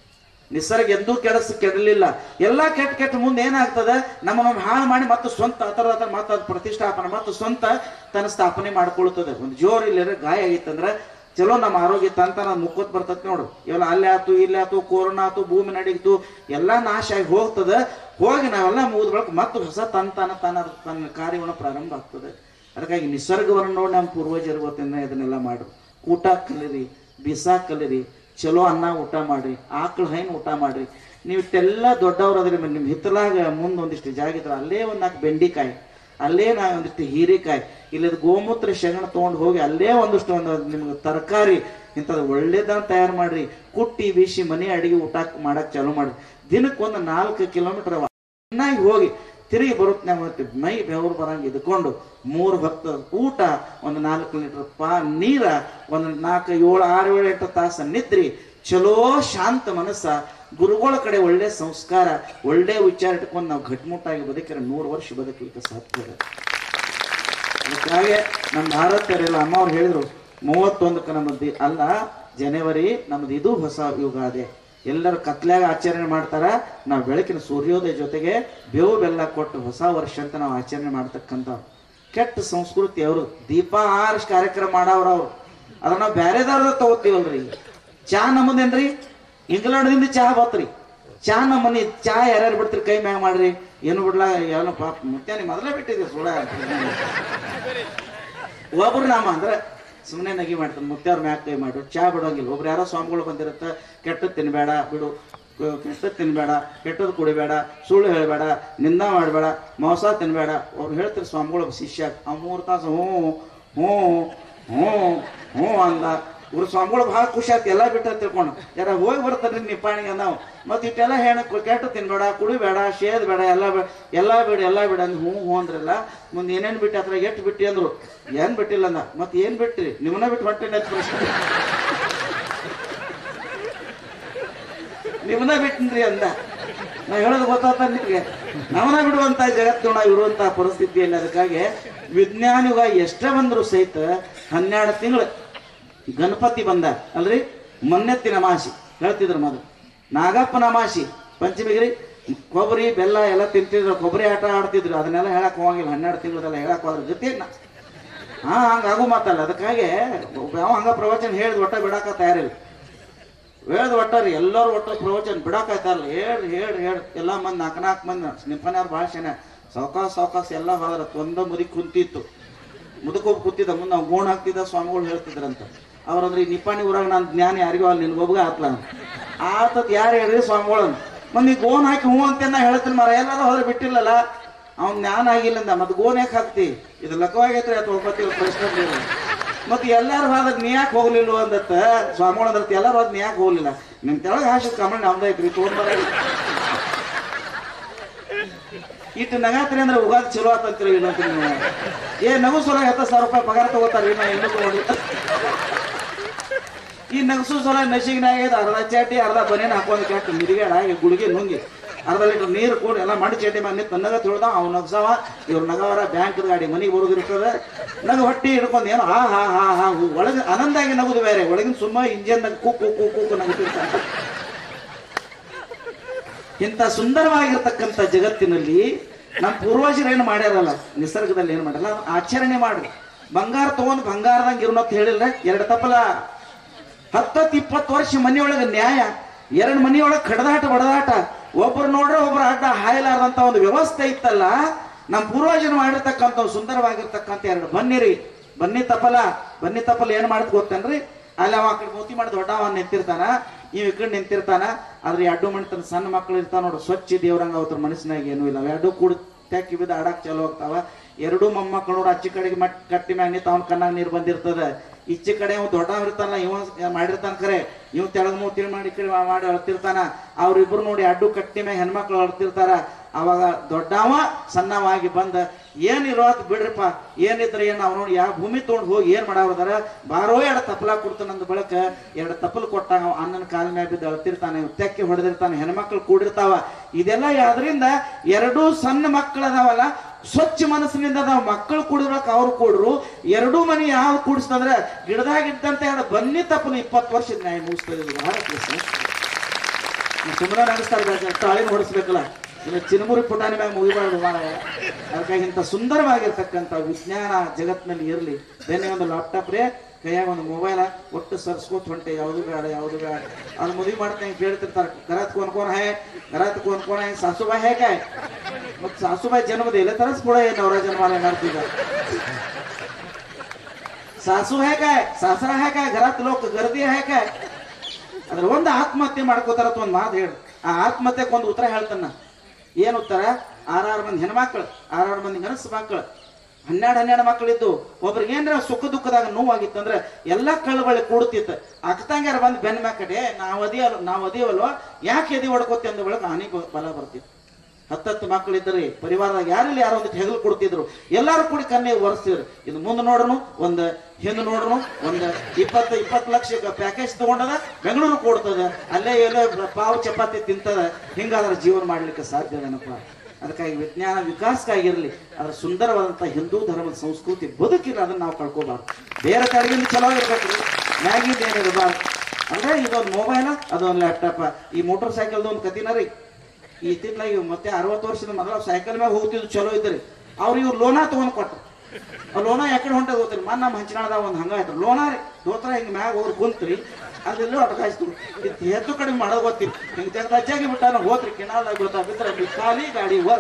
ನಿಸರ್ಗ ಎಂದೂ ಕೆಡಸ್ ಕೆಡಲಿಲ್ಲ ಎಲ್ಲ ಕೆಟ್ಟ ಕೆಟ್ಟ ಮುಂದೆ ಏನಾಗ್ತದೆ ನಮ್ಮನ್ನು ಹಾಳು ಮಾಡಿ ಮತ್ತು ಸ್ವಂತ ಆ ಥರ ಆತರ ಮತ್ತೆ ಅದು ಪ್ರತಿಷ್ಠಾಪನೆ ಮತ್ತು ಸ್ವಂತ ತನ್ನ ಸ್ಥಾಪನೆ ಮಾಡ್ಕೊಳ್ತದೆ ಒಂದು ಜೋರ್ ಇಲ್ಲರ ಗಾಯ ಆಗಿತ್ತಂದ್ರೆ ಚಲೋ ನಮ್ಮ ಆರೋಗ್ಯ ತಂತನ ಮುಕ್ಕೋತ್ ಬರ್ತೈತಿ ನೋಡು ಇವೆಲ್ಲ ಅಲ್ಲೇ ಆತು ಇಲ್ಲೇ ಆತು ಕೊರೋನಾ ಆತು ಭೂಮಿ ನಡೀತು ಎಲ್ಲ ನಾಶ ಆಗಿ ಹೋಗ್ತದ ಹೋಗಿ ನಾವೆಲ್ಲ ಮುಗಿದ ಬಳಿಕ ಮತ್ತು ಹೊಸ ತಂತನ ತನ್ನ ತನ್ನ ಕಾರ್ಯವನ್ನು ಪ್ರಾರಂಭ ಆಗ್ತದೆ ಅದಕ್ಕಾಗಿ ನಿಸರ್ಗವನ್ನು ನೋಡಿ ನಮ್ಮ ಪೂರ್ವಜರು ಇವತ್ತಿನ ಇದನ್ನೆಲ್ಲ ಮಾಡ್ರು ಊಟ ಕಲೀರಿ ಬಿಸಾಕ್ ಕಲೀರಿ ಚಲೋ ಅನ್ನ ಊಟ ಮಾಡ್ರಿ ಆಕಳ ಹೈನ್ ಊಟ ಮಾಡ್ರಿ ನೀವು ಇಷ್ಟೆಲ್ಲ ದೊಡ್ಡವ್ರು ಅದ್ರಿ ನಿಮ್ಮ ಹಿತ್ತಲಾಗ ಮುಂದೆ ಒಂದಿಷ್ಟು ಜಾಗ ಇದ್ರೆ ಅಲ್ಲೇ ಒಂದು ನಾಲ್ಕು ಬೆಂಡಿಕಾಯಿ ಅಲ್ಲೇ ನಾ ಒಂದಿಷ್ಟು ಹೀರೆಕಾಯಿ ಇಲ್ಲದ ಗೋಮೂತ್ರ ಶಗಣ ತೊಗೊಂಡು ಹೋಗಿ ಅಲ್ಲೇ ಒಂದಿಷ್ಟು ಒಂದು ನಿಮ್ಗೆ ತರಕಾರಿ ಇಂಥದ್ದು ಒಳ್ಳೇದನ್ನ ತಯಾರು ಮಾಡ್ರಿ ಕುಟ್ಟಿ ಬೀಸಿ ಮನೆ ಅಡಿಗೆ ಊಟ ಮಾಡಕ್ ಚಾಲೂ ಮಾಡ್ರಿ ದಿನಕ್ಕೆ ಒಂದು ನಾಲ್ಕು ಕಿಲೋಮೀಟರ್ ಚೆನ್ನಾಗಿ ಹೋಗಿ ತಿರುಗಿ ಬರುತ್ತೆ ಮತ್ತೆ ಮೈ ಬೆವರು ಬರಂಗ ಇದ್ಕೊಂಡು ಮೂರು ಭಕ್ತ ಊಟ ಒಂದು ನಾಲ್ಕು ಲೀಟರ್ ಪಾ ನೀರ ಒಂದು ನಾಲ್ಕು ಏಳು ಆರು ಏಳು ಎಂಟು ತಾಸ ನಿದ್ರಿ ಚಲೋ ಶಾಂತ ಮನಸ್ಸ ಗುರುಗಳ ಕಡೆ ಒಳ್ಳೆ ಸಂಸ್ಕಾರ ಒಳ್ಳೆ ವಿಚಾರ ಇಟ್ಕೊಂಡು ನಾವು ಗಟ್ಟಿಮುಟ್ಟಾಗಿ ಬದುಕಿದ್ರೆ ನೂರು ವರ್ಷ ಬದುಕಲಿಕ್ಕೆ ಸಾಧ್ಯ ಇದೆ ಅದಕ್ಕಾಗಿ ನಮ್ಮ ಭಾರತೀಯರೆಲ್ಲ ಅಮ್ಮ ಅವ್ರು ಹೇಳಿದ್ರು ಮೂವತ್ತೊಂದಕ್ಕೆ ನಮ್ಮದು ಅಲ್ಲ ಜನವರಿ ನಮ್ದು ಇದು ಹೊಸ ಯುಗಾದೆ ಎಲ್ಲರೂ ಕತ್ಲಾಗ ಆಚರಣೆ ಮಾಡ್ತಾರ ನಾವು ಬೆಳಕಿನ ಸೂರ್ಯೋದಯ ಜೊತೆಗೆ ಬೇವು ಬೆಲ್ಲ ಕೊಟ್ಟು ಹೊಸ ವರ್ಷ ಅಂತ ನಾವು ಆಚರಣೆ ಮಾಡ್ತಕ್ಕಂಥ ಕೆಟ್ಟ ಸಂಸ್ಕೃತಿ ಅವರು ದೀಪ ಆರಿಸ್ ಕಾರ್ಯಕ್ರಮ ಮಾಡವ್ರ ಅವ್ರು ಅದನ್ನ ನಾವು ಬ್ಯಾರೆದವ್ರದ ತಗೋತೀವಲ್ರಿ ಚಾ ನಮ್ಮದೇನ್ರಿ ಇಂಗ್ಲೆಂಡ್ದಿಂದ ಚಹಾ ಬತ್ರಿ ಚಾ ನಮ್ಮನಿ ಚಾ ಯಾರ್ಯಾರು ಬಿಡ್ತೀರಿ ಕೈ ಮ್ಯಾಗ ಮಾಡ್ರಿ ಏನು ಬಿಡ್ಲಾ ಏನೋ ಪಾಪ ಮುತ್ಯ ನೀ ಮೊದಲೇ ಬಿಟ್ಟಿದ್ದೆ ಸುಳ ಒಬ್ರು ನಾಮ ಅಂದ್ರೆ ಸುಮ್ಮನೆ ನಗಿ ಮಾಡ್ತಾನೆ ಮುತ್ಯಾವ್ರ ಮ್ಯಾಗ ಕೈ ಮಾಡು ಚಾ ಬಿಡೋಂಗಿಲ್ಲ ಒಬ್ರು ಯಾರೋ ಸ್ವಾಮಿಗಳು ಬಂದಿರುತ್ತ ಕೆಟ್ಟದ್ ತಿನ್ಬೇಡ ಬಿಡು ಕೆಟ್ಟದ್ ತಿನ್ಬೇಡ ಕೆಟ್ಟದ್ ಕುಡಿಬೇಡ ಸುಳ್ಳು ಹೇಳಬೇಡ ನಿಂದ ಮಾಡಬೇಡ ಮೋಸ ತಿನ್ಬೇಡ ಅವ್ರು ಹೇಳ್ತಾರೆ ಸ್ವಾಮಿಗಳು ಶಿಷ್ಯ ಆ ಮೂರು ತಾಸು ಹ್ಞೂ ಹ್ಞೂ ಹ್ಞೂ ಹ್ಞೂ ಅಂದ ಇವ್ರ ಸ್ವಾಮಿಗಳು ಭಾಳ ಖುಷಿ ಆಯ್ತು ಎಲ್ಲ ಬಿಟ್ಟ ತಿಳ್ಕೊಂಡು ಯಾರ ಹೋಗಿ ಬರ್ತಾರ್ರಿ ನಿಪ್ಪಾಣಿಗೆ ನಾವು ಮತ್ತೆ ಇಟ್ಟೆಲ್ಲ ಹೆಣ ಕೆಟ್ಟ ತಿನ್ಬೇಡ ಕುಡಿಬೇಡ ಶೇದ್ ಬೇಡ ಎಲ್ಲ ಬೇ ಎಲ್ಲ ಬಿಡು ಎಲ್ಲ ಬಿಡ ಅಂದ್ ಹ್ಞೂ ಹ್ಞೂ ಅಂದ್ರಲ್ಲ ಮುಂದೆ ಏನೇನು ಬಿಟ್ಟು ಅದ್ರ ಎಷ್ಟು ಬಿಟ್ಟಿ ಅಂದ್ರು ಏನ್ ಬಿಟ್ಟಿಲ್ಲ ಅಂದ ಮತ್ತೆ ಏನ್ ಬಿಟ್ರಿ ನಿಮ್ಮನ್ನ ಬಿಟ್ಟು ಹೊಂಟೇನೆ ಅಂತ ಪ್ರಶ್ನೆ ನಿಮ್ಮನ್ನ ಬಿಟ್ಟಿನ್ರಿ ಅಂದ ನಾ ಹೇಳೋದು ಗೊತ್ತಾತ ನಿಮಗೆ ನಮ್ಮನ್ನ ಬಿಡುವಂತ ಜಗತ್ತು ನಾವು ಇರುವಂತ ಪರಿಸ್ಥಿತಿಯಲ್ಲಿ ಅದಕ್ಕಾಗಿ ವಿಜ್ಞಾನ ಯುಗ ಎಷ್ಟೇ ಬಂದ್ರು ಸಹಿತ ಹನ್ನೆರಡು ತಿಂಗಳು ಗಣಪತಿ ಬಂದ ಅಲ್ರಿ ಮೊನ್ನೆತ್ತಿನ ಮಾಸಿ ಹೇಳ್ತಿದ್ರು ಮೊದಲು ನಾಗಪ್ಪನ ಮಾಸಿ ಪಂಚಮಿಗ್ರಿ ಕೊಬ್ಬರಿ ಬೆಲ್ಲ ಎಲ್ಲ ತಿಂತಿದ್ರು ಕೊಬ್ಬರಿ ಆಟ ಆಡ್ತಿದ್ರು ಅದನ್ನೆಲ್ಲ ಹೇಳಕ್ ಹೋಗಂಗಿಲ್ಲ ಹನ್ನೆರಡು ತಿಂಗಳದೆಲ್ಲ ಹೇಳಕ್ ಹೋದ್ರೆ ಗತಿಯನ್ನ ಹಾ ಹಂಗಾಗು ಮಾತಲ್ಲ ಅದಕ್ಕಾಗಿ ಯಾವ ಹಂಗ ಪ್ರವಚನ ಹೇಳಿದ್ ಒಟ್ಟ ಬಿಡಾಕ ತಯಾರಿಲ್ಲ ಹೇಳ್ದ ಒಟ್ಟಾರಿ ಎಲ್ಲರೂ ಒಟ್ಟ ಪ್ರವಚನ ಬಿಡಾಕಾಯ್ತಾರಲ್ಲ ಹೇಳ್ರಿ ಹೇಳ್ರಿ ಹೇಳ್ರಿ ಎಲ್ಲ ಮಂದಿ ನಾಲ್ಕು ನಾಲ್ಕು ಮಂದಿ ನಿಪ್ಪನ್ಯಾರ ಭಾಳ ಶನ ಸಾವಕಾಶ ಸಾವಕಾಶ ಎಲ್ಲ ಹೋದ್ರ ಒಂದ ಮುದಿ ಕುಂತಿತ್ತು ಮುದುಕೋಬ್ ಕೂತಿದ್ದ ಮುಂದೆ ನಾವು ಗೋಣ ಹಾಕ್ತಿದ್ದ ಸ್ವಾಮಿಗಳು ಹೇಳ್ತಿದ್ರಂತ ಅವ್ರಂದ್ರೆ ಈ ನಿಪ್ಪಾಣಿ ಊರಾಗ ನಾನು ಜ್ಞಾನ ಯಾರಿಗೂ ಅಲ್ಲಿ ನಿನ್ಗೊಬ್ಬಗ ಆತ್ಲ ಆತತ್ ಯಾರು ಹೇಳ್ರಿ ಸ್ವಾಮಿಗಳು ಮಂದಿ ಗೋನ್ ಹಾಕಿ ಹ್ಞೂ ಅಂತ ನಾ ಹೇಳ್ತೀನಿ ಮರ ಎಲ್ಲಾರು ಹೋದ್ರೆ ಬಿಟ್ಟಿಲ್ಲಲ್ಲ ಅವ್ನ್ ಜ್ಞಾನ ಆಗಿಲ್ಲ ಅಂದ ಮತ್ತೆ ಗೋನ್ ಯಾಕೆ ಹಾಕ್ತಿ ಇದು ಲಕ್ಕವಾಗೈತ್ರಿ ಅಥವಾ ಒಪ್ಪತ್ತಿಲ್ಲ ಪ್ರಶ್ನೆ ಇಲ್ಲ. ಮತ್ತೆ ಎಲ್ಲಾರು ಹೋದಾಗ ನೀ ಯಾಕೆ ಹೋಗ್ಲಿಲ್ಲ ಅಂದತ್ತ ಸ್ವಾಮಿಗಳು ಅಂದ್ರತ್ ಎಲ್ಲಾರು ಹೋದ್ ನೀ ಯಾಕೆ ಹೋಗ್ಲಿಲ್ಲ ನಿಮ್ ತೆಳಗ ಹಾಸಿದ ಕಮಲ್ ನಮ್ದ ಐತ್ರಿ ತೊಗೊಂಡ್ಬರ ಇಟ್ಟು ನಗಾತ್ರಿ ಅಂದ್ರೆ ಉಗಾದಿ ಚಲೋ ಆತಂತೀರಿ ಇಲ್ಲ ಅಂತ ನೀವು ಏ ನಗು ಸಲ ಹತ್ತು ಸಾವಿರ ರೂಪಾಯಿ ಪಗಾರ ತಗೋತಾರ ನಾ ಇನ್ನೂ ತಗೊಂಡಿ ಈ ನಗಸು ಸಲ ನಸಿಗಿನಾಗ ಅರ್ಧ ಚಾಟಿ ಅರ್ಧ ಬನೇನ ಹಾಕೊಂಡ್ ಕೆಟ್ಟ ಮಿರಿಗಾಡ ಈ ಗುಳಿಗೆ ನುಂಗಿ ಅರ್ಧ ಲೀಟರ್ ನೀರು ಕೂಡ ಎಲ್ಲ ಮಾಡಿ ಚೇಟಿ ಮಾಡಿ ನಿಂತು ತನ್ನಗ ತಿಳ್ದ ಅವ್ನು ನಗ್ಸವ ಇವ್ರ ನಗವರ ಬ್ಯಾಂಕ್ ಗಾಡಿ ಮನೆಗೆ ಬರೋದಿರ್ತದೆ ನಗ ಹೊಟ್ಟಿ ಹಿಡ್ಕೊಂಡು ಏನೋ ಹಾ ಹಾ ಹಾ ಹಾ ಹೂ ಒಳಗೆ ಆನಂದಾಗಿ ನಗುದು ಬೇರೆ ಒಳಗಿನ ಸುಮ್ಮ ಇಂಜಿನ್ ಕೂಕು ಕೂಕು ಕೂಕು ನಗುತ್ತಿರ್ತಾನೆ ಇಂಥ ಸುಂದರವಾಗಿರ್ತಕ್ಕಂಥ ಜಗತ್ತಿನಲ್ಲಿ ನಮ್ಮ ಪೂರ್ವಜರು ಏನು ಮಾಡ್ಯಾರಲ್ಲ ನಿಸರ್ಗದಲ್ಲಿ ಏನು ಮಾಡಲ್ಲ ಅದನ್ನ ಆಚರಣೆ ಮಾಡ್ರಿ ಬಂಗಾರ ತಗೊಂಡ್ ಬಂಗಾರದಂಗ ಇರೋನಂತ ಹೇಳಿಲ್ಲ ಎರಡು ತಪ್ಪಲ ಹತ್ತತ್ತು ಇಪ್ಪತ್ತು ವರ್ಷ ಮನೆಯೊಳಗೆ ನ್ಯಾಯ ಎರಡು ಮನೆಯೊಳಗೆ ಕಡದಾಟ ಬಡದಾಟ ಒಬ್ರು ನೋಡ್ರೆ ಒಬ್ರು ಅಡ್ಡ ಹಾಯಲಾರ್ದಂತ ಒಂದು ವ್ಯವಸ್ಥೆ ಇತ್ತಲ್ಲ ನಮ್ಮ ಪೂರ್ವಜರು ಮಾಡಿರ್ತಕ್ಕಂಥ ಒಂದು ಸುಂದರವಾಗಿರ್ತಕ್ಕಂಥ ಎರಡು ಬನ್ನಿರಿ ಬನ್ನಿ ತಪ್ಪಲ ಬನ್ನಿ ತಪ್ಪಲ ಏನ್ ಮಾಡ್ತ ಗೊತ್ತೇನ್ರಿ ಅಲ್ಲಿ ಅವ ಆ ಕಡೆ ಮೂತಿ ಮಾಡಿ ದೊಡ್ಡವ ನಿಂತಿರ್ತಾನ ಇವ್ ಈ ಕಡೆ ನಿಂತಿರ್ತಾನ ಆದ್ರೆ ಈ ಅಡ್ಡು ಮಣಿತನ ಸಣ್ಣ ಮಕ್ಳು ಇರ್ತಾವ ನೋಡು ಸ್ವಚ್ಛ ದೇವ್ರಂಗ ಅವತ್ರ ಮನಸ್ಸಿನಾಗ ಏನೂ ಇಲ್ಲ ಅವ್ ಎರಡು ಕೂಡ ತೆಕ್ಕಿ ಬಿದ್ದು ಆಡಕ್ ಚಾಲು ಹೋಗ್ತಾವ ಎರಡೂ ಮೊಮ್ಮಕ್ಕಳು ನೋಡು ಅಚ್ಚಿ ಕಡೆಗೆ ಮಟ್ ಕಟ್ಟಿ ಮ್ಯಾಗ ನಿಂತ ಅವನ ಕಣ್ಣಾಗ ನೀರು ಬಂದಿರ್ತದ ಈಚೆ ಕಡೆ ಇವ್ ದೊಡ್ಡವ ಇರ್ತಾನಲ್ಲ ಇವ ಮಾಡಿರ್ತಾನ ಖರೆ ಇವ್ ತೆಳಗ್ ಮೂತಿ ಮಾಡಿ ಈ ಕಡೆ ಮಾಡಿ ಅಳ್ತಿರ್ತಾನ ಅವ್ರಿಬ್ರು ನೋಡಿ ಅಡ್ಡು ಕಟ್ಟಿ ಮ್ಯಾಗ ಹೆಣ್ಮಕ್ಳು ಅಳ್ತಿರ್ತಾರ ಅವಾಗ ದೊಡ್ಡವ ಸಣ್ಣವಾಗಿ ಬಂದ ಏನ್ ಇರೋತ್ ಬಿಡ್ರಿಪ್ಪ ಏನಿದ್ರೆ ಏನ್ ಅವ್ನು ನೋಡಿ ಯಾವ ಭೂಮಿ ತೊಗೊಂಡು ಹೋಗಿ ಏನ್ ಮಾಡಾವ್ರದಾರ ಬಾರೋ ಎರಡು ತಪ್ಪಲ ಕೊಡ್ತಾನಂದ ಬಳಕ ಎರಡು ತಪ್ಪಲು ಕೊಟ್ಟಾಗ ಅವ ಅಣ್ಣನ ಕಾಲ ಮ್ಯಾಗ ಬಿದ್ದು ಅಳ್ತಿರ್ತಾನೆ ತೆಕ್ಕಿ ಹೊಡೆದಿರ್ತಾನೆ ಹೆಣ್ಮಕ್ಳು ಕೂಡಿರ್ತಾವ ಇದೆಲ್ಲ ಯಾವ್ದ್ರಿಂದ ಎರಡೂ ಸಣ್ಣ ಮಕ್ಕಳು ಅದಾವಲ್ಲ ಸ್ವಚ್ಛ ಮನಸ್ಸಿನಿಂದ ನಾವು ಮಕ್ಕಳು ಕೂಡಿರೋಕೆ ಅವ್ರು ಕೂಡ್ರು ಎರಡೂ ಮನೆ ಯಾವ ಕೂಡಿಸ್ತಂದ್ರೆ ಗಿಡದಾಗಿದ್ದಂತ ಎರಡು ಬನ್ನಿ ತಪ್ಪಲು ಇಪ್ಪತ್ತು ವರ್ಷದ ನ್ಯಾಯ ಮುಗಿಸ್ತದೆ ಇದು ಭಾರತ ದೇಶ. ಸುಮ್ಮನೆ ನಡೆಸ್ತಾರೆ ತಾಳಿನ ಹೊಡಿಸ್ಬೇಕಲ್ಲ ಇನ್ನು ಚಿನ್ಮುರಿ ಪುಟಾಣಿ ಮ್ಯಾಗ ಮುಗಿಬಾರ್ದು ಮಾರಾಯ ಅದಕ್ಕಾಗಿ ಇಂಥ ಸುಂದರವಾಗಿರ್ತಕ್ಕಂಥ ವಿಜ್ಞಾನ ಜಗತ್ತಿನಲ್ಲಿ ಇರಲಿ ಬೇರೆ ಒಂದು ಲ್ಯಾಪ್ಟಾಪ್ ರೇ ಕೈಯಾಗ ಒಂದು ಮೊಬೈಲ ಒಟ್ಟು ಸರ್ಸ್ಕೋತ್ ಹೊಂಟೆ ಯಾವುದು ಬೇಡ ಯಾವುದು ಬೇಡ ಅದು ಮದುವೆ ಮಾಡ್ತೇನೆ ಕೇಳ್ತಿರ್ತಾರೆ घरात कोण कोण आहे घरात कोण कोण आहे सासूबाई आहे काय मग सासूबाई जन्म दिले तरच पुढे नवरा जन्माला येणार तुझा ಸಾಸು आहे काय सासरा आहे काय घरात लोक गर्दी आहे काय ಅದ್ರ ಒಂದು ಆತ್ಮಹತ್ಯೆ ಮಾಡ್ಕೋತಾರ ಒಂದು ಮಾತು ಹೇಳಿ ಆ ಆತ್ಮಹತ್ಯೆಗೆ ಒಂದು ಉತ್ತರ ಹೇಳ್ತಾನ ಏನ್ ಉತ್ತರ ಆರಾರು ಮಂದಿ ಹೆಣ್ಮಕ್ಳು ಆರಾರು ಮಂದಿ ಗನಸು ಮಕ್ಕಳು ಹನ್ನೆರಡು ಹನ್ನೆರಡು ಮಕ್ಕಳಿದ್ದು ಒಬ್ರಿಗೆ ಏನ್ರ ಸುಖ ದುಃಖದಾಗ ನೋವಾಗಿತ್ತಂದ್ರೆ ಎಲ್ಲಾ ಕಳ್ಳಬಳ್ಳಿ ಕೂಡ್ತಿತ್ತು ಅಕ್ಕತಂಗ್ಯಾರ ಬಂದು ಬೆನ್ನ ಮ್ಯಾಕಡೆ ನಾವ್ ಅದಿಯಲ್ಲ ನಾವ್ ಅದಿಯವಲ್ವ ಯಾಕೆ ಎದಿ ಹೊಡ್ಕೋತಿ ಅಂದ ಬೆಳಗ್ಗೆ ಹಾನಿ ಬಲ ಬರ್ತಿತ್ತು ಹತ್ತತ್ತು ಮಕ್ಕಳಿದ್ರಿ ಪರಿವಾರದಾಗ ಯಾರಲ್ಲಿ ಯಾರೋ ಒಂದು ಹೆಗಲು ಕೊಡ್ತಿದ್ರು ಎಲ್ಲಾರು ಕೂಡಿ ಕನ್ನೆ ಒರೆಸ್ತಿದ್ರು ಇದು ಮುಂದೆ ನೋಡ್ರು ಒಂದು ಹಿಂದೆ ನೋಡ್ರು ಒಂದು ಇಪ್ಪತ್ತು ಇಪ್ಪತ್ತು ಲಕ್ಷ ಪ್ಯಾಕೇಜ್ ತಗೊಂಡದ ಬೆಂಗಳೂರು ಕೊಡ್ತದ ಅಲ್ಲೇ ಎಲ್ಲೋ ಪಾವು ಚಪಾತಿ ತಿಂತದ ಹಿಂಗಾದ್ರೆ ಜೀವನ ಮಾಡ್ಲಿಕ್ಕೆ ಸಾಧ್ಯವೇನಪ್ಪ ಅದಕ್ಕಾಗಿ ವಿಜ್ಞಾನ ವಿಕಾಸಕ್ಕಾಗಿರಲಿ ಅದರ ಸುಂದರವಾದಂಥ ಹಿಂದೂ ಧರ್ಮದ ಸಂಸ್ಕೃತಿ ಬದುಕಿಲ್ಲ ಅದನ್ನ ನಾವು ಕಳ್ಕೋಬಾರ್ದು ಬೇರೆ ಕಡೆಗಿಂದ ಚಲೋ ಇರ್ಬೇಕ್ರಿ ಮ್ಯಾಗಿಂದ ಏನಿರಬಾರ್ದು ಅಂದ್ರೆ ಇದೊಂದು ಮೊಬೈಲ ಅದೊಂದು ಲ್ಯಾಪ್ಟಾಪ ಈ ಮೋಟರ್ ಸೈಕಲ್ದ ಒಂದು ಕತಿನ ರೀ ಈ ತಿಂಗಳಾಗಿ ಮತ್ತೆ ಅರವತ್ತು ವರ್ಷದ ಮೊದಲ ಸೈಕಲ್ ಮ್ಯಾಗ ಹೋಗ್ತಿದ್ದು ಚಲೋ ಇದ್ರಿ ಅವ್ರು ಇವ್ರು ಲೋನಾ ತಗೊಂಡ್ ಕೊಟ್ರು ಆ ಲೋನ ಯಾಕಡೆ ಹೊಂಟದ ಗೊತ್ತಿಲ್ಲ ಮನ್ನ ನಮ್ಮ ಹಂಚಿನಾಳದಾಗ ಒಂದು ಹಂಗ ಆಯ್ತು ಲೋನ ರೀ ದೋತ್ರ ಹಿಂಗ್ ಮ್ಯಾಗ ಹೋಗಿ ಕುಂತ್ರಿ ಅದೆಲ್ಲೋ ಅಟಕಾಯ್ತು ಇದು ಹೆಚ್ಚು ಕಡಿಮೆ ಮಾಡೋದು ಗೊತ್ತಿಲ್ಲ ಹಿಂಗ್ ಜಗ ಅಜ್ಜಾಗಿ ಬಿಟ್ಟಾನ ಹೋತ್ರಿ ಕೆನಾಲ್ದಾಗ ಬಿಡ್ತಾ ಬಿದ್ರೆ ಅಲ್ಲಿ ಖಾಲಿ ಗಾಡಿ ಹೋಗ್